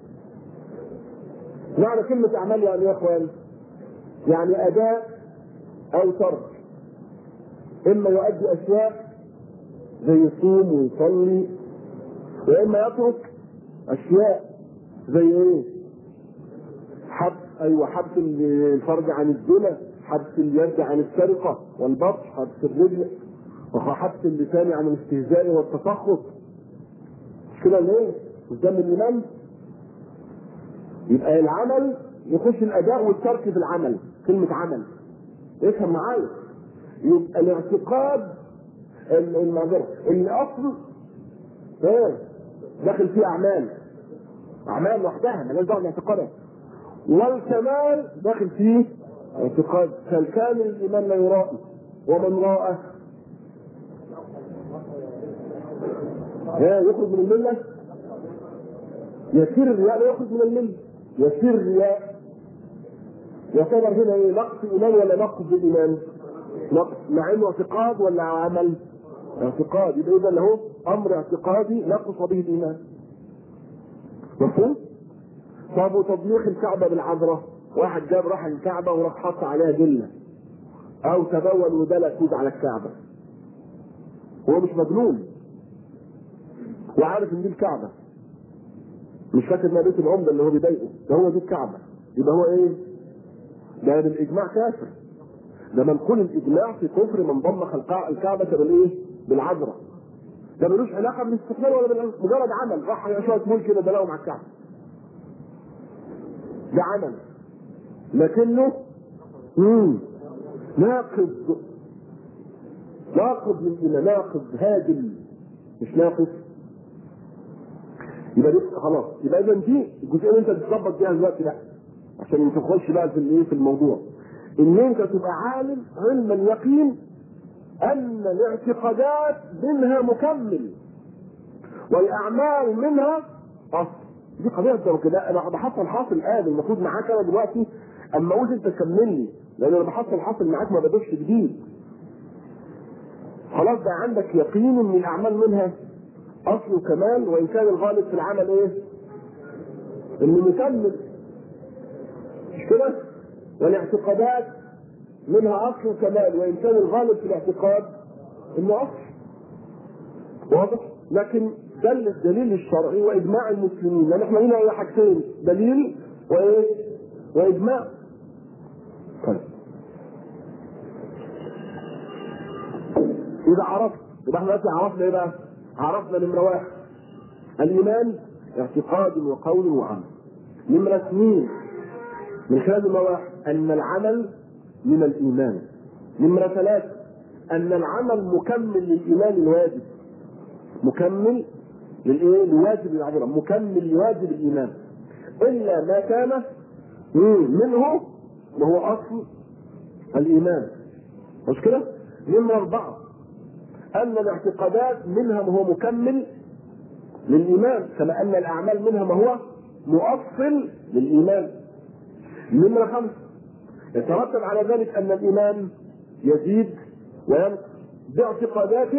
B: معنى كلمة أعمال يعني يا إخوان؟ يعني أداء أو ترك إما يؤدي أشياء زي يصوم ويصلي وإما يترك أشياء زي إيه؟ حبس أيوه حبس الفرج عن الزنا حبس اليد عن السرقة والبطش حبس الرجل وحبس اللسان عن الاستهزاء والتسخط مش كده ليه؟ مش ده من الإيمان؟ يبقى العمل يخش الاداء والترك في العمل كلمه عمل افهم معايا يبقى الاعتقاد ال- المعذره الاصل ايه داخل فيه اعمال اعمال لوحدها مالهاش دعوه بالاعتقاد والكمال داخل فيه اعتقاد فالكامل الايمان لا يرائي ومن راى ايه يخرج من المله يسير الرياء لا يخرج من المله يسير الرياء يعتبر هنا ايه نقص ايمان ولا نقص الايمان؟ نقص مع انه اعتقاد ولا عمل؟ اعتقاد يبقى اذا له امر اعتقادي نقص به الايمان. مفهوم؟ طب وتضييق الكعبه بالعذره واحد جاب راح الكعبه وراح حط عليها دله او تبول ودلق كوز على الكعبه هو مش مجنون وعارف ان دي الكعبه مش فاكر انها بيت العمده اللي هو بيضايقه ده هو دي الكعبه يبقى هو ايه؟ ده بالاجماع كافر ده منقول الاجماع في كفر من ضم خلق الكعبه بالايه؟ بالعذراء ده ملوش علاقه بالاستقلال ولا بالعذراء مجرد عمل راح شويه مول كده دلقوا مع الكعبه ده عمل لكنه مم. ناقض ناقض للايمان ناقض هادم مش ناقض يبقى دي خلاص يبقى اذا دي الجزئيه اللي انت بتظبط بيها دلوقتي بقى عشان ما تخش بقى في الايه في الموضوع ان انت تبقى عالم علم اليقين ان الاعتقادات منها مكمل والاعمال منها اصل دي قضيه ده كده انا بحصل حاصل الان المفروض معاك انا دلوقتي اما اقول انت كملني لان انا بحصل حاصل معاك ما بدوش جديد خلاص بقى عندك يقين ان الاعمال منها اصل وكمال وان كان الغالب في العمل ايه؟ انه مكمل مش كده؟ والاعتقادات منها اصل وكمال وان كان الغالب في الاعتقاد انه اصل واضح؟ لكن ده الدليل الشرعي واجماع المسلمين لان احنا هنا هي حاجتين دليل وايه؟ واجماع طيب اذا عرفت يبقى احنا دلوقتي عرفنا ايه بقى؟ عرفنا نمرة واحد الإيمان اعتقاد وقول وعمل نمرة اثنين من خلال نمرة واحد أن العمل من الإيمان نمرة ثلاثة ان العمل مكمل للايمان الواجب مكمل للايه؟ لواجب العبره مكمل لواجب الايمان الا ما كان منه وهو اصل الايمان مش كده؟ نمرة أربعة أن الاعتقادات منها ما هو مكمل للإيمان كما أن الأعمال منها ما هو مؤصل للإيمان نمرة خمسة يترتب على ذلك أن الإيمان يزيد وينقص باعتقادات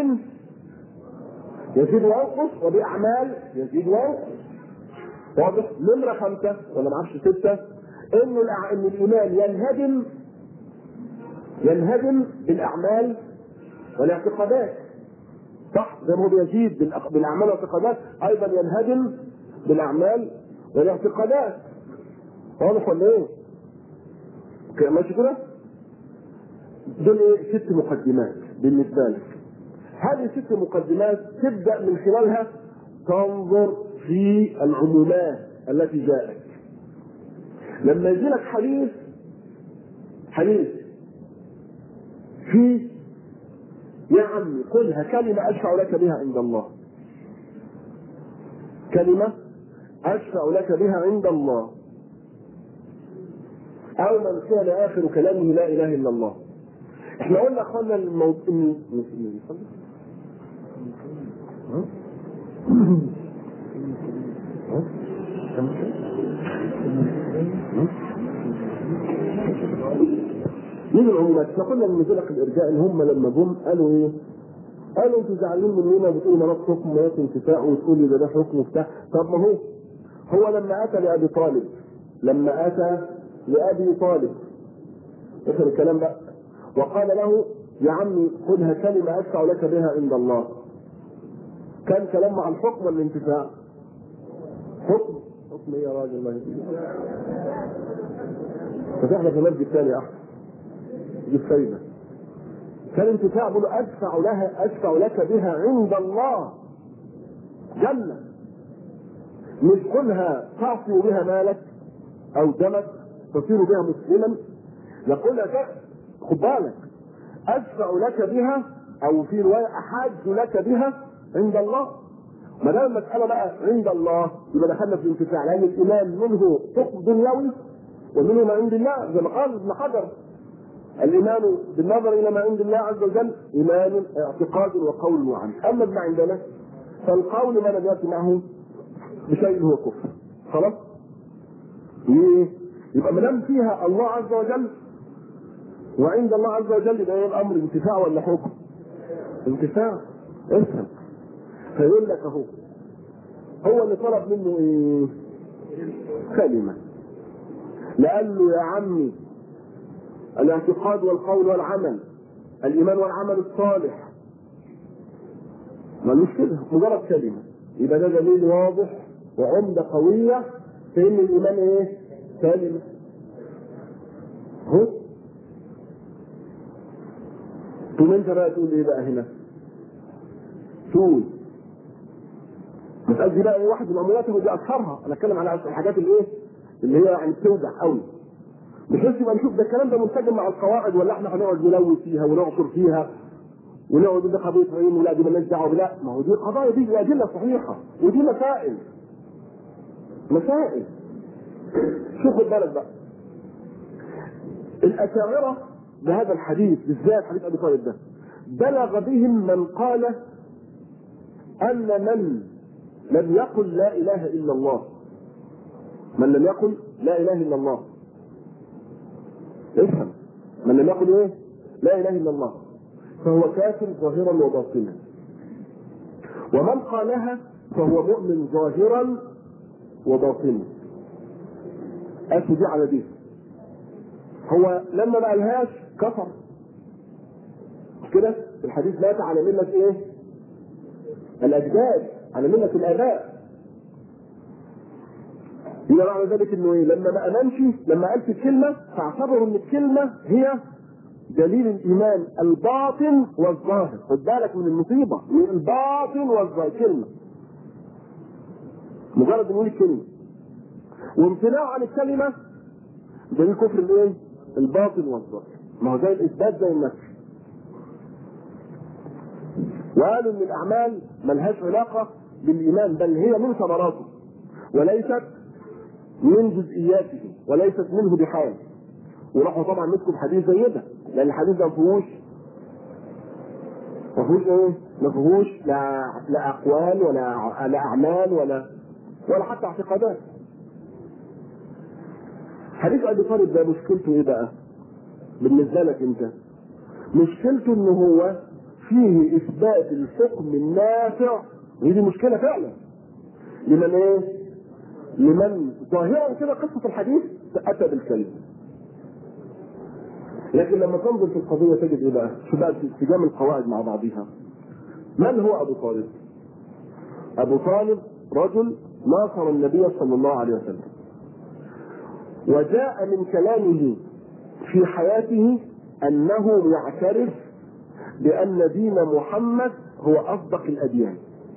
B: يزيد وينقص وبأعمال يزيد وينقص واضح نمرة خمسة ولا معرفش ستة إن الأع- إن الإيمان ينهدم ينهدم بالاعمال والاعتقادات صح زي ما هو بيزيد بالأق- بالاعمال والاعتقادات ايضا ينهدم بالاعمال والاعتقادات واضح ولا ايه؟ كده ماشي كده؟ دول ايه؟ ست مقدمات بالنسبه لك. هذه ست مقدمات تبدا من خلالها تنظر في العمومات التي جاءت. لما يجي لك حديث حديث في يا عمي قلها كلمة أشفع لك بها عند الله كلمة أشفع لك بها عند الله أو من كان آخر كلامه لا إله إلا الله احنا قلنا اخوانا الموضوع مين العمومات؟ احنا قلنا من نزلق الارجاء ان هم لما جم قالوا ايه؟ قالوا انتوا زعلانين مننا بتقولوا مرات حكم مرات انتفاع وتقولوا ده ده حكم وبتاع طب ما هو هو لما اتى لابي طالب لما اتى لابي طالب افهم الكلام بقى وقال له يا عمي خذها كلمه ادفع لك بها عند الله كان كلام مع الحكم ولا الانتفاع؟ حكم حكم ايه يا راجل الله يهديك فتحنا في مسجد ثاني احسن يجيب فايده كان انتفاع بيقول ادفع لها ادفع لك بها عند الله جنه مش كلها تعصي بها مالك او دمك تصير بها مسلما يقول لك خد بالك ادفع لك بها او في روايه احاج لك بها عند الله ما دام المساله بقى عند الله يبقى دخلنا في الانتفاع لان الايمان منه حكم دنيوي ومنه ما عند الله زي ما قال ابن حجر الايمان بالنظر الى ما عند الله عز وجل ايمان اعتقاد وقول وعمل اما ما عندنا فالقول ما لم ياتي معه بشيء هو كفر خلاص ليه؟ يبقى ما دام فيها الله عز وجل وعند الله عز وجل يبقى ايه الامر انتفاع ولا حكم؟ انتفاع افهم فيقول لك اهو هو اللي طلب منه ايه؟ كلمه لقال له يا عمي الاعتقاد والقول والعمل الايمان والعمل الصالح ملوش كده مجرد كلمه يبقى ده دليل واضح وعمده قويه في ان الايمان ايه؟ كلمه هو تقوم انت بقى تقول ايه بقى هنا؟ تقول مسألة دي بقى ايه واحد من العمليات ودي اشهرها انا اتكلم على الحاجات اللي ايه؟ اللي هي يعني بتوجع قوي مش بس يبقى نشوف ده الكلام ده منسجم مع القواعد ولا احنا هنقعد نلوي فيها ونعصر فيها ونقعد دي قضيه عين ولا دي مالناش دعوه لا ما هو دي قضايا دي دي ادله صحيحه ودي مسائل مسائل شوف خد بالك بقى الاشاعره بهذا الحديث بالذات حديث ابي طالب ده بلغ بهم من قال ان من لم يقل لا اله الا الله من لم يقل لا اله الا الله افهم من لم يقل ايه لا اله الا الله فهو كافر ظاهرا وباطنا ومن قالها فهو مؤمن ظاهرا وباطنا اسف دي على دي هو لما ما قالهاش كفر مش كده الحديث مات على مله ايه الاجداد على مله الاباء يبقى معنى ذلك انه ايه؟ لما ما امنش لما قالت الكلمه فاعتبروا ان الكلمه هي دليل الايمان الباطن والظاهر، خد بالك من المصيبه من الباطن والظاهر كلمه. مجرد نقول الكلمه. وامتناع عن الكلمه دليل كفر الايه؟ الباطن والظاهر. ما هو زي الاثبات زي النفي. وقالوا ان الاعمال ملهاش علاقه بالايمان بل هي من ثمراته وليست من جزئياته وليست منه بحال وراحوا طبعا مسكوا بحديث زي ده لان الحديث ده ما فيهوش ما فيهوش ايه؟ ما فيهوش لا لا اقوال ولا لا اعمال ولا ولا حتى اعتقادات. حديث ابي طالب ده مشكلته ايه بقى؟ بالنسبه لك انت مشكلته ان هو فيه اثبات الحكم النافع ودي مشكله فعلا لمن ايه؟ لمن ظاهرا كده قصه الحديث اتى بالكلمه لكن لما تنظر في القضيه تجد ايه بقى؟ شو بقى انسجام القواعد مع بعضها من هو ابو طالب؟ ابو طالب رجل ناصر النبي صلى الله عليه وسلم وجاء من كلامه في حياته انه يعترف بان دين محمد هو اصدق الاديان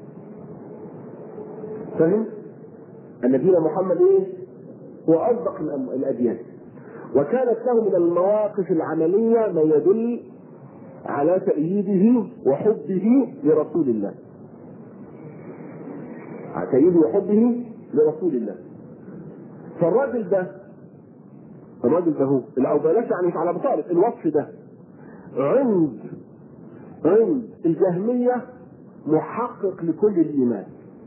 B: فهم ان دين محمد ايه هو اصدق الاديان وكانت له من المواقف العمليه ما يدل على تأييده وحبه لرسول الله تأييده وحبه لرسول الله فالراجل ده الراجل ده هو او بلاش يعني مش على ابو طالب الوصف ده عند عند الجهمية محقق لكل الإيمان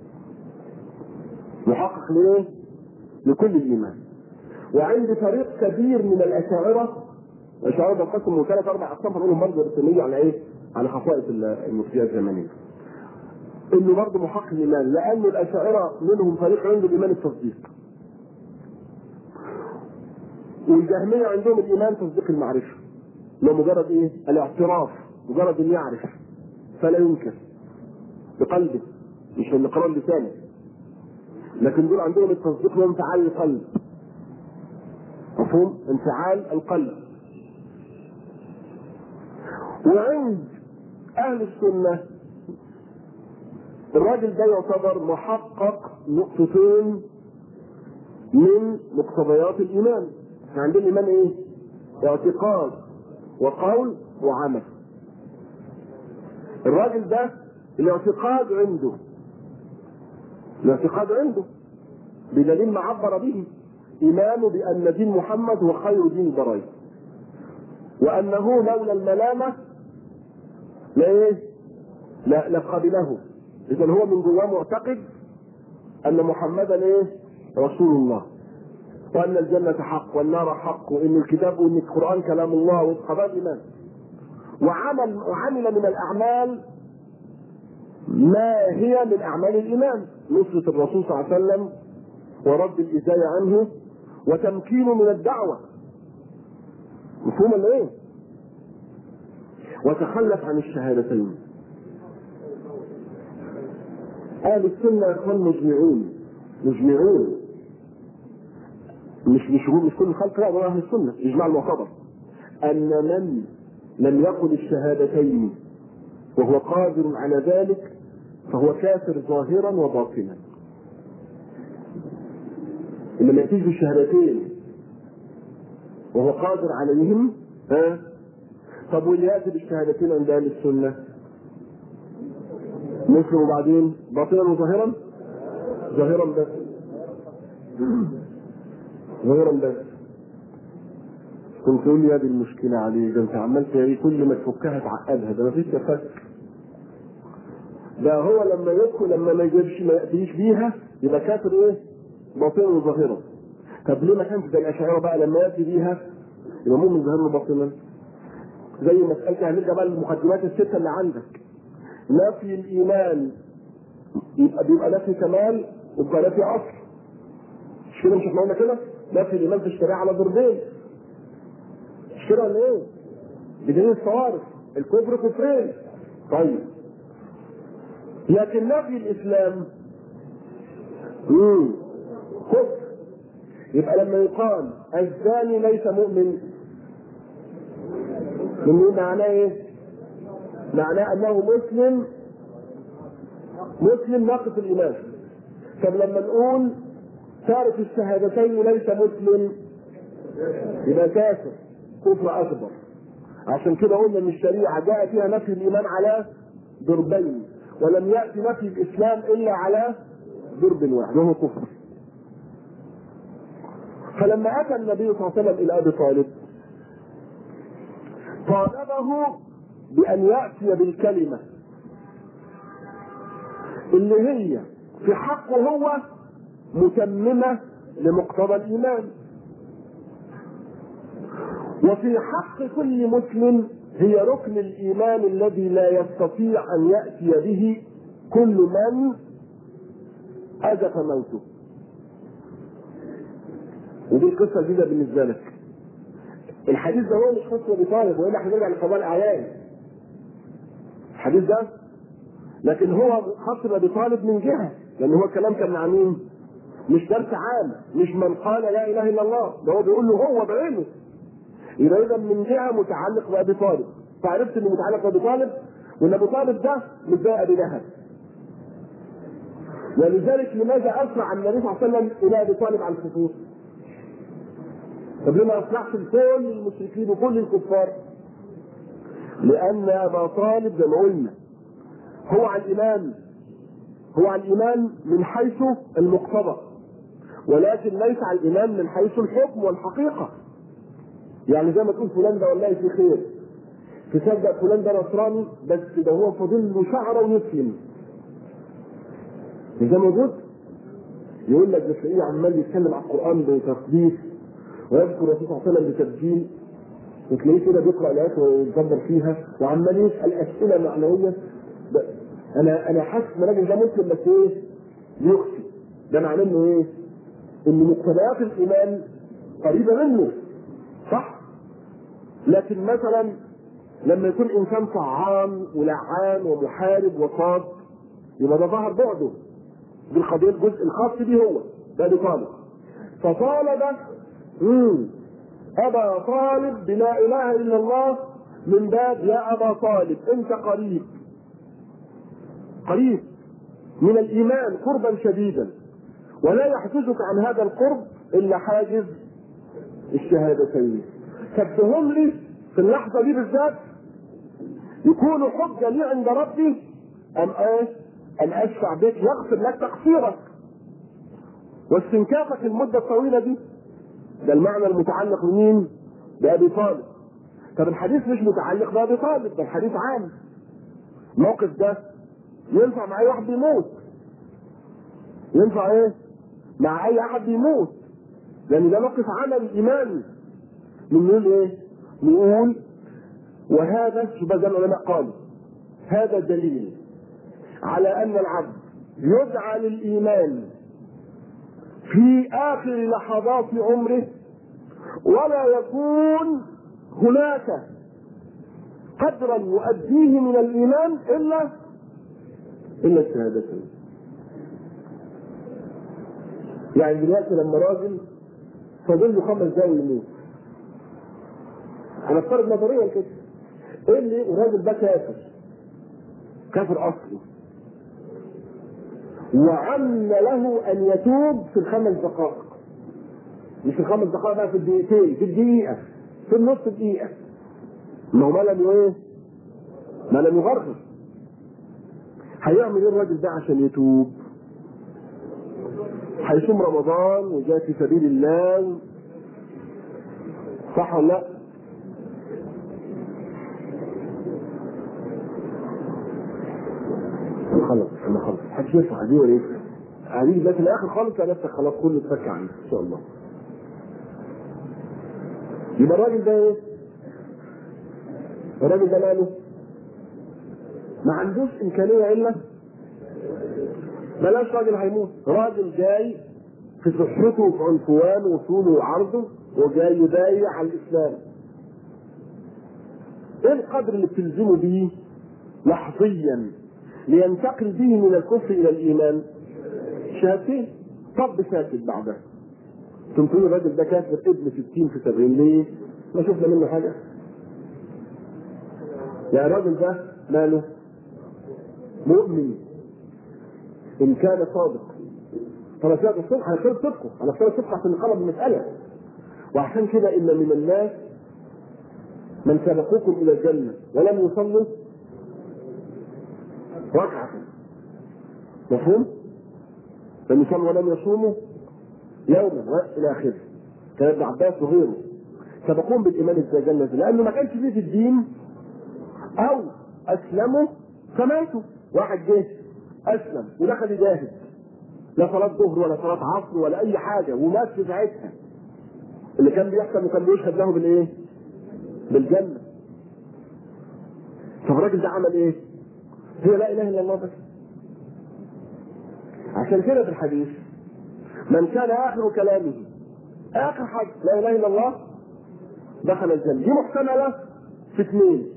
B: محقق لإيه؟ لكل الإيمان وعند فريق كبير من الأشاعرة الأشاعرة بنقسم ثلاث أربع أقسام هنقولهم برضه بالسنية على إيه؟ على خصائص المفتية الزمنية. إنه برضه محقق الإيمان لأن الأشاعرة منهم فريق عنده الإيمان التصديق. والجهمية عندهم الإيمان تصديق المعرفة. اللي هو مجرد إيه؟ الاعتراف مجرد إن يعرف فلا ينكر بقلبه مش بالإقرار لسانه. لكن دول عندهم التصديق هو انفعال القلب. مفهوم؟ انفعال القلب. وعند اهل السنه الراجل ده يعتبر محقق نقطتين من مقتضيات الايمان احنا عندنا الايمان ايه اعتقاد وقول وعمل الراجل ده الاعتقاد عنده الاعتقاد عنده بدليل ما عبر به ايمانه بان دين محمد هو خير دين البرايا وانه لولا الملامه لا ايه؟ لا لقبله اذا هو من جواه معتقد ان محمدا ايه؟ رسول الله وان الجنه حق والنار حق وان الكتاب وان القران كلام الله وقضاء الايمان وعمل وعمل من الاعمال ما هي من اعمال الايمان نصره الرسول صلى الله عليه وسلم ورد الازايه عنه وتمكينه من الدعوه مفهوم ولا ايه؟ وتخلف عن الشهادتين. أهل السنة يكون مجمعون مجمعون مش مش مش كل الخلق لا ده أهل السنة إجماع المعتبر أن من لم يقل الشهادتين وهو قادر على ذلك فهو كافر ظاهرا وباطنا. إنما ما يأتيش بالشهادتين وهو قادر عليهم ها طب واللي ياتي بالشهادتين عند اهل السنه مسلم وبعدين باطنا وظاهرا ظاهرا بس ظاهرا بس كنت تقول لي يا دي المشكلة عليه ده انت عمال ايه كل ما تفكها تعقدها ده مفيش تفك ده هو لما يدخل لما ما يجيبش ما يأتيش بيها يبقى كافر ايه؟ باطنا وظاهرا طب ليه ما كانش زي الاشاعره بقى لما ياتي بيها يبقى مؤمن ظاهرا وباطنا زي مسألة هنرجع بقى للمقدمات الستة اللي عندك نفي الإيمان يبقى بيبقى نفي كمال ويبقى نفي أصل مش كده مش احنا قلنا كده؟ نفي الإيمان في الشريعة على ضربين مش كده ولا إيه؟ بدليل الصوارف الكفر كفرين طيب لكن نفي الإسلام امم كفر يبقى لما يقال الزاني ليس مؤمن من معناه ايه؟ معناه انه مسلم مسلم ناقص الايمان طب لما نقول تارك الشهادتين ليس مسلم يبقى كافر كفر اكبر عشان كده قلنا ان الشريعه جاء فيها نفي الايمان على ضربين ولم يأتي نفي الإسلام إلا على ضرب واحد وهو كفر فلما أتى النبي صلى الله عليه وسلم إلى أبي طالب طالبه بأن يأتي بالكلمة اللي هي في حقه هو متممة لمقتضى الإيمان وفي حق كل مسلم هي ركن الإيمان الذي لا يستطيع أن يأتي به كل من أزف موته ودي القصة جديدة بالنسبة لك الحديث ده هو مش خاص بطالب والا هنرجع لقضاء الاعيان الحديث ده لكن هو خاص بابي طالب من جهه لان هو الكلام كان مع مين؟ مش درس عام مش من قال لا اله الا الله ده هو بيقول له هو بعينه يبقى اذا من جهه متعلق بابي طالب فعرفت انه متعلق بابي طالب وان ابو طالب ده مش زي ابي لهب ولذلك لماذا اسرع النبي صلى الله عليه وسلم الى ابي طالب على الخصوص؟ طب ليه ما اصلحش لكل المشركين وكل الكفار؟ لان ابا طالب زي ما قلنا هو على الايمان هو على الايمان من حيث المقتضى ولكن ليس على الايمان من حيث الحكم والحقيقه يعني زي ما تقول فلان ده والله في خير تصدق فلان ده نصراني بس ده هو فاضل له شعره ويسلم مش ده موجود؟ يقول لك بتلاقيه عمال يتكلم على القران بتقديس ويذكر الرسول صلى الله عليه وسلم بتبجيل وتلاقيه كده بيقرا الايات ويتدبر فيها وعمال يسال اسئله معنويه انا انا حاسس ان الراجل ده مسلم بس ايه؟ بيخفي ده معناه انه ايه؟ ان مقتضيات الايمان قريبه منه صح؟ لكن مثلا لما يكون انسان طعان ولعان ومحارب وصاد يبقى ده ظهر بعده دي القضيه الجزء الخاص بيه هو ده ابي طالب فطالب مم. ابا طالب بلا اله الا الله من باب يا ابا طالب انت قريب قريب من الايمان قربا شديدا ولا يحجزك عن هذا القرب الا حاجز الشهادتين سبهم لي في اللحظه دي بالذات يكون حجه لي عند ربي ام ايه ان اشفع بك يغفر لك تقصيرك واستنكافك المده الطويله دي ده المعنى المتعلق بمين؟ بابي طالب طب الحديث مش متعلق بابي طالب ده الحديث عام الموقف ده ينفع مع اي واحد بيموت ينفع ايه؟ مع اي احد بيموت لان ده موقف عمل ايماني بنقول ايه؟ نقول وهذا شوف زي ما العلماء قالوا هذا دليل على ان العبد يدعى للايمان في اخر لحظات عمره ولا يكون هناك قدرا يؤديه من الايمان الا الا الشهادتين يعني دلوقتي لما راجل فاضل له خمس دقايق يموت هنفترض نظريا كده ايه اللي الراجل ده كافر كافر اصلي وعن له ان يتوب في الخمس دقائق مش في الخمس دقائق بقى في الدقيقتين في الدقيقه في النص دقيقه ما هو ما لم ايه ما لم يغرغر هيعمل ايه الراجل ده عشان يتوب هيصوم رمضان وجاء في سبيل الله صح ولا لا؟ خلاص انا خلاص محدش ينفع دي ولا ايه؟ هذه ده في الاخر خالص تلاقي نفسك خلاص كله اتفك عنك ان شاء الله. يبقى الراجل ده ايه؟ الراجل ده ماله؟ ما عندوش امكانيه الا بلاش راجل هيموت، راجل جاي في صحته وفي عنفوانه وطوله وعرضه وجاي يبايع على الاسلام. ايه القدر اللي بتلزمه بيه لحظيا لينتقل به من الكفر الى الايمان شهادتين طب ساكت بعدها ثم تقول الراجل ده كافر ابن 60 في 70 ليه؟ ما شفنا منه حاجه يا الراجل ده ماله؟ مؤمن ان كان صادق طب صادق الصدق هنفترض صدقه هنفترض صدقه عشان نقرب المساله وعشان كده ان من الناس من سبقوكم الى الجنه ولم يصلوا ركعة مفهوم؟ لم يصلوا ولم يصوموا يوما والى اخره كان ابن عباس وغيره سبقون بالايمان ازاي جنة لانه ما كانش فيه في الدين او اسلموا فماتوا واحد جه اسلم ودخل يجاهد لا صلاة ظهر ولا صلاة عصر ولا أي حاجة ومات في ساعتها اللي كان بيحكم وكان بيشهد له بالإيه؟ بالجنة طب الراجل ده عمل إيه؟ هي لا إله إلا الله بس عشان كده في الحديث من كان آخر كلامه آخر حاجة لا إله إلا الله دخل الجنة دي محتملة في اثنين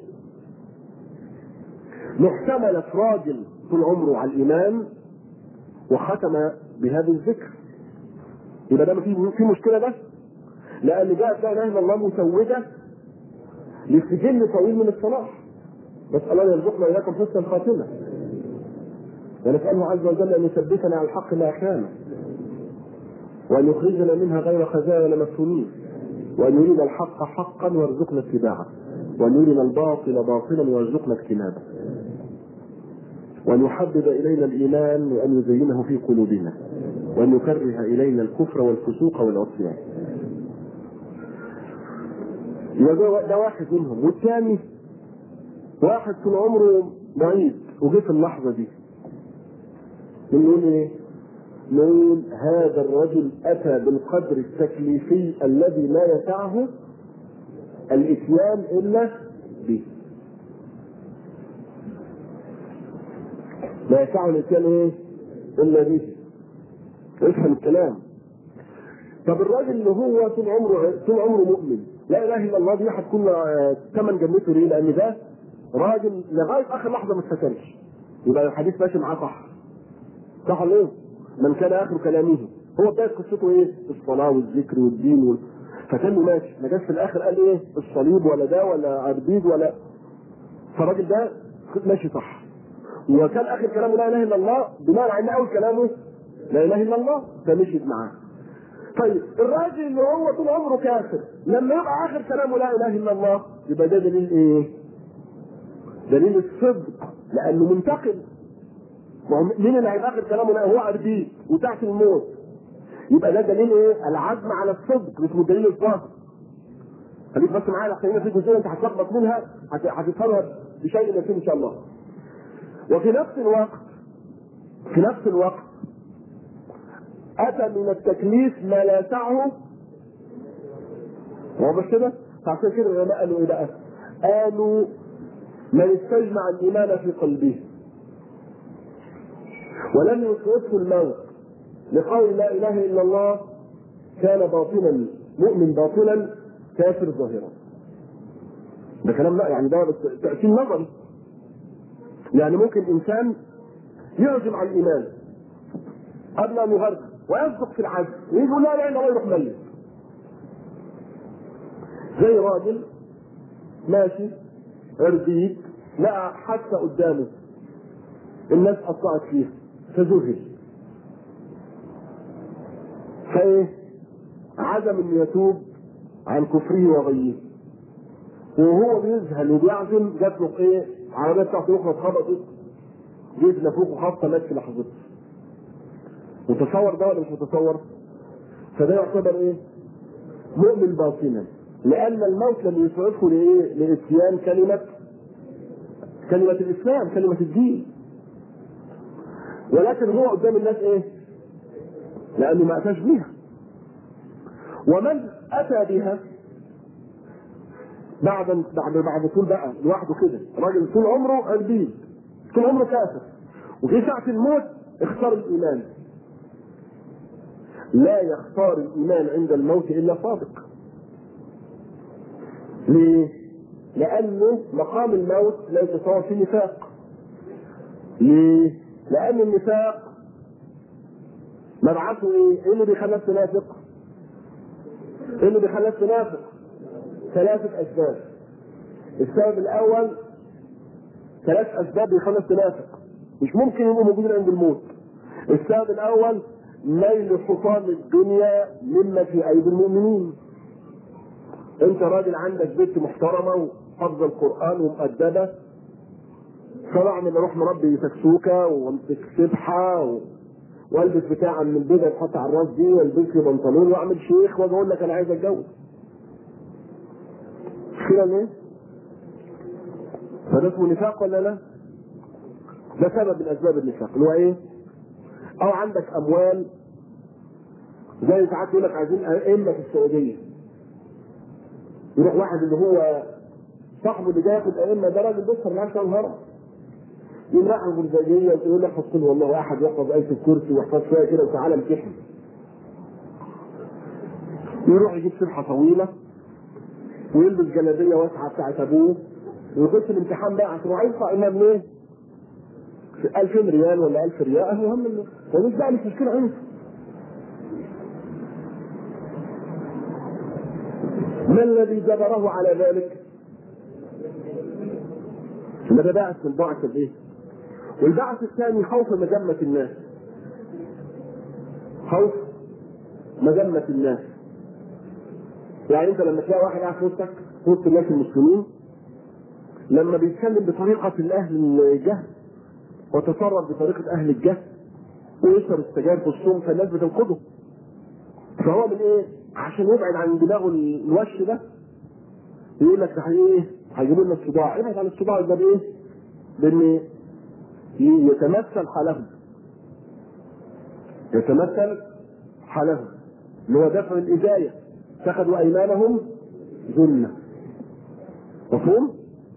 B: محتملة في راجل طول عمره على الإيمان وختم بهذا الذكر يبقى ده في في مشكله بس لان جاءت لا اله الا الله مسوده لسجل طويل من الصلاح نسال الله يرزقنا اياكم حسن الخاتمه ونساله عز وجل ان يثبتنا على الحق ما كان وان يخرجنا منها غير خزايا مفتونين وان يرينا الحق حقا ويرزقنا اتباعه وان يرينا الباطل باطلا ويرزقنا اجتنابه وأن يحبب إلينا الإيمان وأن يزينه في قلوبنا وأن يكره إلينا الكفر والفسوق والعصيان يبقى ده واحد منهم والثاني واحد طول عمره بعيد وجه في اللحظة دي نقول ايه؟ نقول هذا الرجل أتى بالقدر التكليفي الذي لا يسعه الإتيان إلا به لا يسعه الاتيان ايه؟ الا به. افهم الكلام. طب الراجل اللي هو طول عمره طول عمره مؤمن لا اله الا الله دي هتكون ثمن جنته ليه؟ لان ده راجل لغايه اخر لحظه ما استكنش. يبقى الحديث ماشي معاه صح. صح ولا ايه؟ من كان اخر كلامه هو بدايه قصته ايه؟ الصلاه والذكر والدين وال... فكان له ماشي ما جاش في الاخر قال ايه؟ الصليب ولا ده ولا عربيد ولا فالراجل ده ماشي صح. وكان اخر كلامه لا اله الا الله بناء على ان اول كلامه لا اله الا الله فمشيت معاه. طيب الراجل اللي هو طول عمره كافر لما يبقى اخر كلامه لا اله الا الله يبقى ده دليل ايه؟ دليل الصدق لانه منتقم. ما هو مين اللي هيبقى اخر كلامه لا هو عربيد وتحت الموت. يبقى ده دليل ايه؟ العزم على الصدق مش دليل الظاهر. خليك بس معايا خلينا في جزئيه انت هتلخبط منها هتفهمها بشيء يسير ان شاء الله. وفي نفس الوقت في نفس الوقت أتى من التكليف ما لا يسعه واضح كده؟ فعشان كده العلماء قالوا إيه بقى؟ قالوا من استجمع الإيمان في قلبه ولم يصرفه الموت لقول لا إله إلا الله كان باطلا مؤمن باطلا كافر ظاهرا. ده كلام لا يعني ده تأثير نظري يعني ممكن انسان يعزم على الايمان قبل ان يغرق ويصدق في العزم ويقول لا اله الا الله يروح ميت زي راجل ماشي عربيد لقى حادثه قدامه الناس قطعت فيها فذهل فايه عزم انه يتوب عن كفره وغيه وهو بيذهل وبيعزم جات له ايه العربيه بتاعته اخرى اتخبطت جيت نافوخ وخبطه مات في لحظتها متصور ده ولا مش متصور؟ فده يعتبر ايه؟ مؤمن باطنا لان الموت لم يسعفه لايه؟ لاتيان كلمه كلمه الاسلام كلمه الدين ولكن هو قدام الناس ايه؟ لانه ما اتاش بيها ومن اتى بها بعد بعد بعد طول بقى لوحده كده راجل طول عمره قلبين طول عمره كافر وفي ساعة الموت اختار الإيمان لا يختار الإيمان عند الموت إلا صادق ليه؟ لأنه مقام الموت لا يتصور فيه نفاق ليه؟ لأن النفاق مبعثه إيه؟ إيه اللي بيخليك تنافق؟ إيه اللي بيخليك تنافق؟ ثلاثة أسباب. السبب الأول ثلاث أسباب يخليك تنافق. مش ممكن يبقوا موجودين عند الموت. السبب الأول نيل حطام الدنيا مما في أيدي المؤمنين. أنت راجل عندك بنت محترمة وحافظة القرآن ومؤدبة فبعمل اروح مربي سكسوكه وامسك سبحه و... والبس بتاع من البيضه تحط على الراس دي والبس لي بنطلون واعمل شيخ واجي اقول لك انا عايز اتجوز. مش كده ليه؟ فده اسمه نفاق ولا لا؟ ده سبب من اسباب النفاق اللي هو ايه؟ او عندك اموال زي ساعات يقول لك عايزين ائمه في السعوديه يروح واحد اللي هو صاحبه اللي جاي ياخد ائمه ده راجل بيسهر معاه شهر الهرم يقوم راح البرزاجيه ويقول لك حط له والله احد يحفظ ايه الكرسي ويحفظ شويه كده وتعالى امتحن يروح يجيب سبحه طويله ويلبس جلابيه واسعه بتاعت ابوه ويخش الامتحان بقى عشان هو هيدفع امام ليه؟ 2000 ريال ولا 1000 ريال المهم انه ملوش داعي مش مشكله عنده ما الذي جبره على ذلك؟ ما ده بعث من بعث الايه؟ والبعث الثاني خوف مذمة الناس. خوف مذمة الناس. يعني انت لما تلاقي واحد قاعد في وسطك في وسط الناس المسلمين لما بيتكلم بطريقة الأهل الجهل وتصرف بطريقة أهل الجهل ويشرب السجاير في الصوم فالناس بتنقده. فهو من ايه؟ عشان يبعد عن دماغه الوش ده يقول لك ده ايه؟ هيجيبوا لنا الصداع، ابعد عن الصداع ده بايه؟ بان يتمثل حالهم. يتمثل حالهم اللي هو دفع الإزاية اتخذوا أيمانهم جنة. مفهوم؟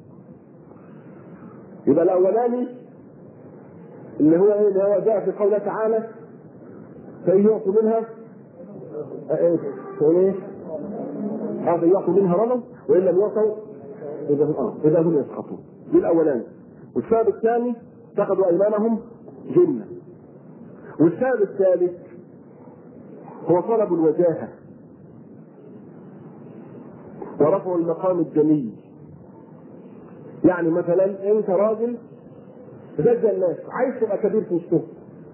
B: يبقى الأولاني اللي هو ايه؟ اللي هو جاء في قوله تعالى فإن يعطوا منها ايه تقول ايه؟ هذا يعطوا منها رمز وان لم يعطوا اذا هم اه اذا هم يسقطون دي الاولاني والسبب الثاني اتخذوا ايمانهم جنه والسبب الثالث هو طلب الوجاهه ورفع المقام الجميل يعني مثلا انت راجل زج الناس عايز تبقى كبير في وسطهم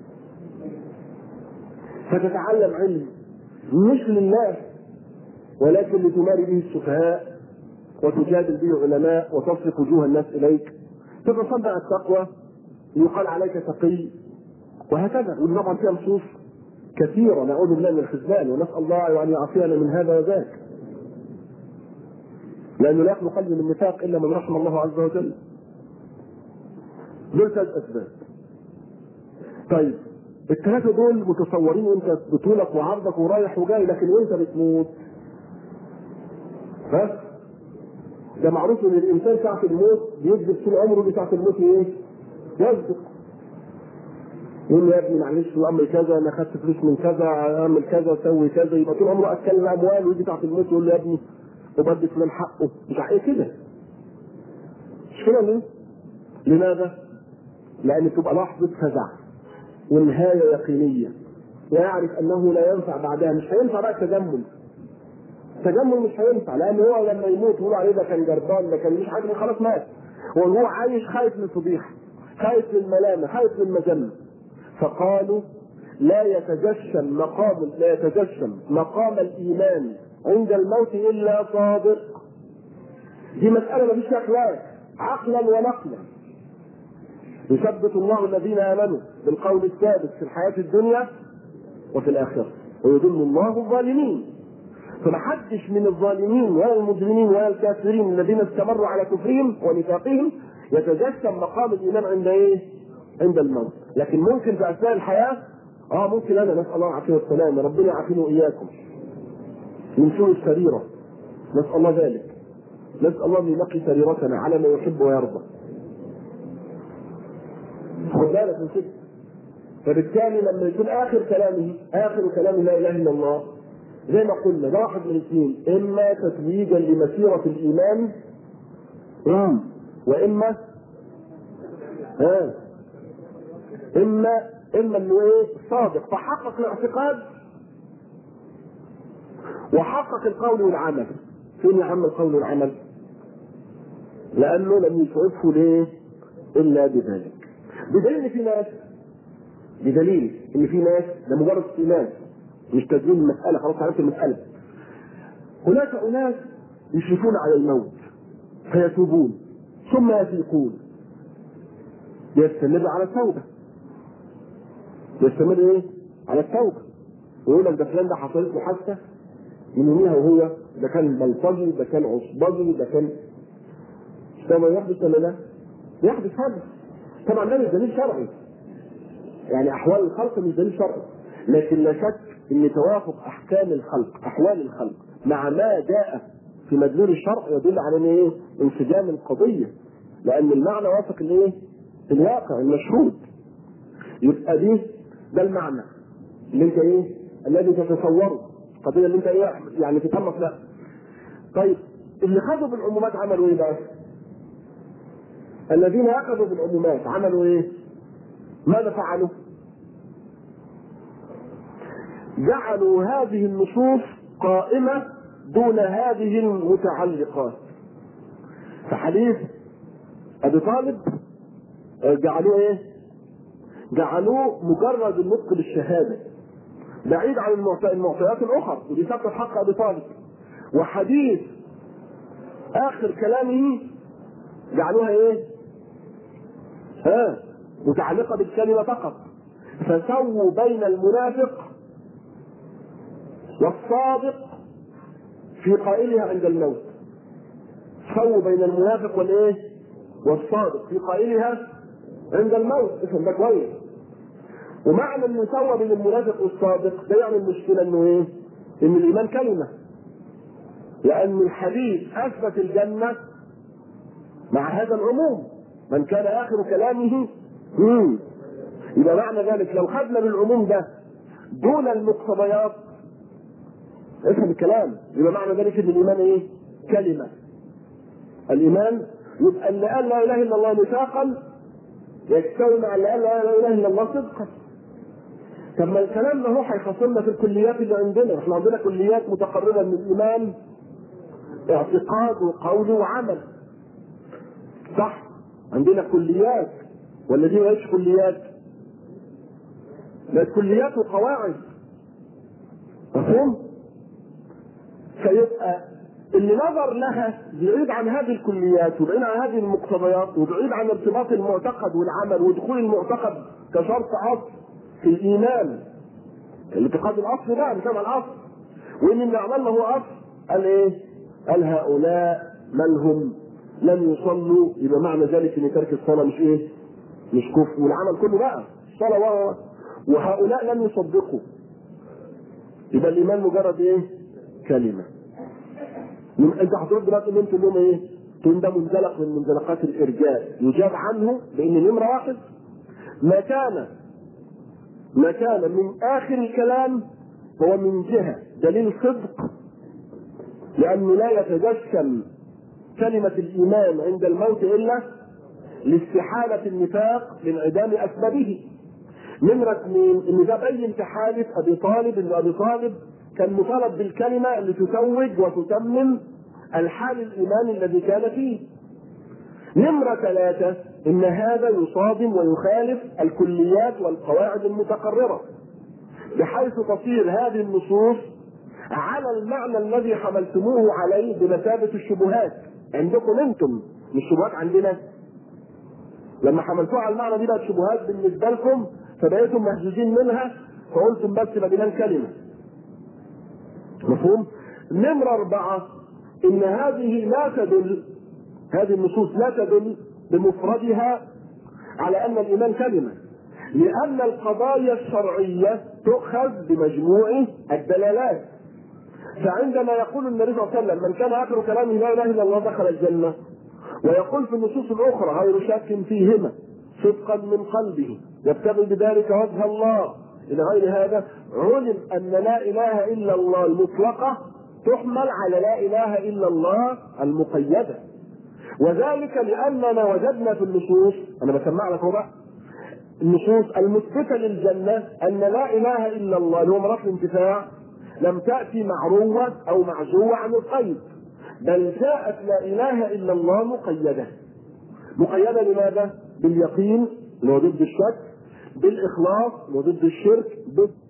B: فتتعلم علم مش لله ولكن لتماري به السفهاء وتجادل به العلماء وتصرف وجوه الناس اليك تتصدع التقوى يقال عليك تقي وهكذا وطبعا فيها نصوص كثيره نعوذ بالله من الخذلان ونسال الله ان يعافينا من هذا وذاك لانه لا يخلو قلبي من النفاق الا من رحم الله عز وجل دول ثلاث اسباب طيب الثلاثة دول متصورين وانت بطولك وعرضك ورايح وجاي لكن وانت بتموت ها ده معروف ان الانسان ساعة الموت بيكذب طول عمره دي ساعة الموت ايه؟ يصدق يقول له يا ابني معلش الامر كذا انا خدت فلوس من كذا اعمل كذا اسوي كذا يبقى طول عمره اكل الاموال ويجي ساعة الموت يقول له يا ابني وبدي فلان حقه مش ايه كده مش كده ليه؟ لماذا؟ لان تبقى لحظة فزع ونهايه يقينيه ويعرف انه لا ينفع بعدها مش هينفع بقى التجمل التجمل مش هينفع لان هو لما يموت يقول عليه ده كان جربان ده كان مش عارف خلاص مات وهو عايش خايف من الفضيحه خايف من الملامه خايف من المذمه فقالوا لا يتجشم مقام لا يتجشم مقام الايمان عند الموت الا صادق دي مساله ما فيش خلاف عقلا ونقلا يثبت الله الذين امنوا بالقول الثابت في الحياه الدنيا وفي الاخره ويضل الله الظالمين فمحدش من الظالمين ولا المجرمين ولا الكافرين الذين استمروا على كفرهم ونفاقهم يتجسم مقام الايمان عند ايه؟ عند الموت لكن ممكن في اثناء الحياه اه ممكن انا نسال الله العافيه والسلامه ربنا يعافينا واياكم من سوء السريره نسال الله ذلك نسال الله ان ينقي سريرتنا على ما يحب ويرضى خد بالك من كده فبالتالي لما يكون اخر كلامه اخر كلامه لا اله الا الله زي ما قلنا ده واحد من الاثنين اما تتويجا لمسيره الايمان ام واما ها اما اما انه ايه صادق فحقق الاعتقاد وحقق القول والعمل فين يا عم القول والعمل؟ لانه لم يشعفه ليه؟ الا بذلك بدليل ان في ناس بدليل ان في ناس ده مجرد ايمان مش تدوين المساله خلاص عرفت المساله هناك اناس يشرفون على الموت فيتوبون ثم يفيقون يستمر على التوبه يستمر ايه؟ على التوبه ويقول لك ده فلان ده حصلت له حادثه من يوميها وهو ده كان بلطجي ده كان عصبجي ده كان ده يحدث ولا لا؟ يحدث هذا طبعا ده مش دليل شرعي يعني احوال الخلق مش دليل شرعي لكن لا شك ان توافق احكام الخلق احوال الخلق مع ما جاء في مدلول الشرع يدل على ان ايه؟ انسجام القضيه لان المعنى وافق الايه؟ الواقع المشهود يبقى دي ده المعنى اللي انت ايه؟ الذي تتصوره القضيه اللي انت ايه يعني تتمط لا طيب اللي خدوا بالعمومات عملوا ايه بقى؟ الذين اخذوا بالعمومات عملوا ايه؟ ماذا فعلوا؟ جعلوا هذه النصوص قائمة دون هذه المتعلقات فحديث أبي طالب جعلوه إيه؟ جعلوه مجرد النطق بالشهادة بعيد عن المعطيات الأخرى ودي ثبت حق أبي طالب وحديث آخر كلامه جعلوها إيه؟ ها متعلقة بالكلمة فقط فسووا بين المنافق والصادق في قائلها عند الموت سووا بين المنافق والايه والصادق في قائلها عند الموت اسم ده كويس ومعنى انه سوى بين المنافق والصادق ده يعني المشكله انه ايه؟ ان الايمان كلمه لان الحديث اثبت الجنه مع هذا العموم من كان اخر كلامه مم. يبقى معنى ذلك لو خدنا بالعموم ده دون المقتضيات افهم الكلام يبقى معنى ذلك ان الايمان ايه؟ كلمه الايمان يبقى اللي قال لا اله الا الله نفاقا يستوي مع اللي قال لا اله الا الله صدقا طب ما الكلام ده هو هيخاصمنا في الكليات اللي عندنا احنا عندنا كليات متقربه من الايمان اعتقاد وقول وعمل صح عندنا كليات ولا دي مش كليات لا كليات وقواعد مفهوم فيبقى اللي نظر لها بعيد عن هذه الكليات وبعيد عن هذه المقتضيات وبعيد عن ارتباط المعتقد والعمل ودخول المعتقد كشرط اصل في الايمان الاعتقاد الاصل بقى مش الاصل وان اللي عملنا هو اصل قال ايه؟ قال هؤلاء من هم لم يصلوا يبقى معنى ذلك ان ترك الصلاه مش ايه؟ مش كفر والعمل كله بقى الصلاه وهؤلاء لم يصدقوا يبقى الايمان مجرد ايه؟ كلمه انت هترد دلوقتي ان انتوا لهم ايه؟ تقول ده منزلق من منزلقات الارجاء يجاب عنه بان نمره واحد ما كان ما كان من اخر الكلام هو من جهه دليل صدق لانه لا يتجسم كلمه الايمان عند الموت الا لاستحاله النفاق لانعدام اسبابه نمرة اثنين ان ده بين تحالف ابي طالب ان ابي طالب كان مطالب بالكلمة اللي تتوج وتتمم الحال الإيماني الذي كان فيه. نمرة ثلاثة إن هذا يصادم ويخالف الكليات والقواعد المتقررة بحيث تصير هذه النصوص على المعنى الذي حملتموه عليه بمثابة الشبهات عندكم أنتم مش شبهات عندنا لما حملتوها على المعنى دي بقت شبهات بالنسبة لكم فبقيتم مهزوزين منها فقلتم بس بدنا كلمة مفهوم؟ نمرة أربعة إن هذه لا تدل هذه النصوص لا تدل بمفردها على أن الإيمان كلمة لأن القضايا الشرعية تؤخذ بمجموع الدلالات فعندما يقول النبي صلى الله عليه وسلم من كان آخر كلامه لا إله إلا الله دخل الجنة ويقول في النصوص الأخرى غير شك فيهما صدقا من قلبه يبتغي بذلك وجه الله إلى غير هذا علم أن لا إله إلا الله المطلقة تحمل على لا إله إلا الله المقيدة وذلك لأننا وجدنا في النصوص أنا بسمع لك بقى النصوص المثبتة للجنة أن لا إله إلا الله اللي هو مرات الانتفاع لم تأتي معروة أو معزوة عن القيد بل جاءت لا إله إلا الله مقيدة مقيدة لماذا؟ باليقين اللي هو ضد الشك بالإخلاص اللي هو ضد الشرك ضد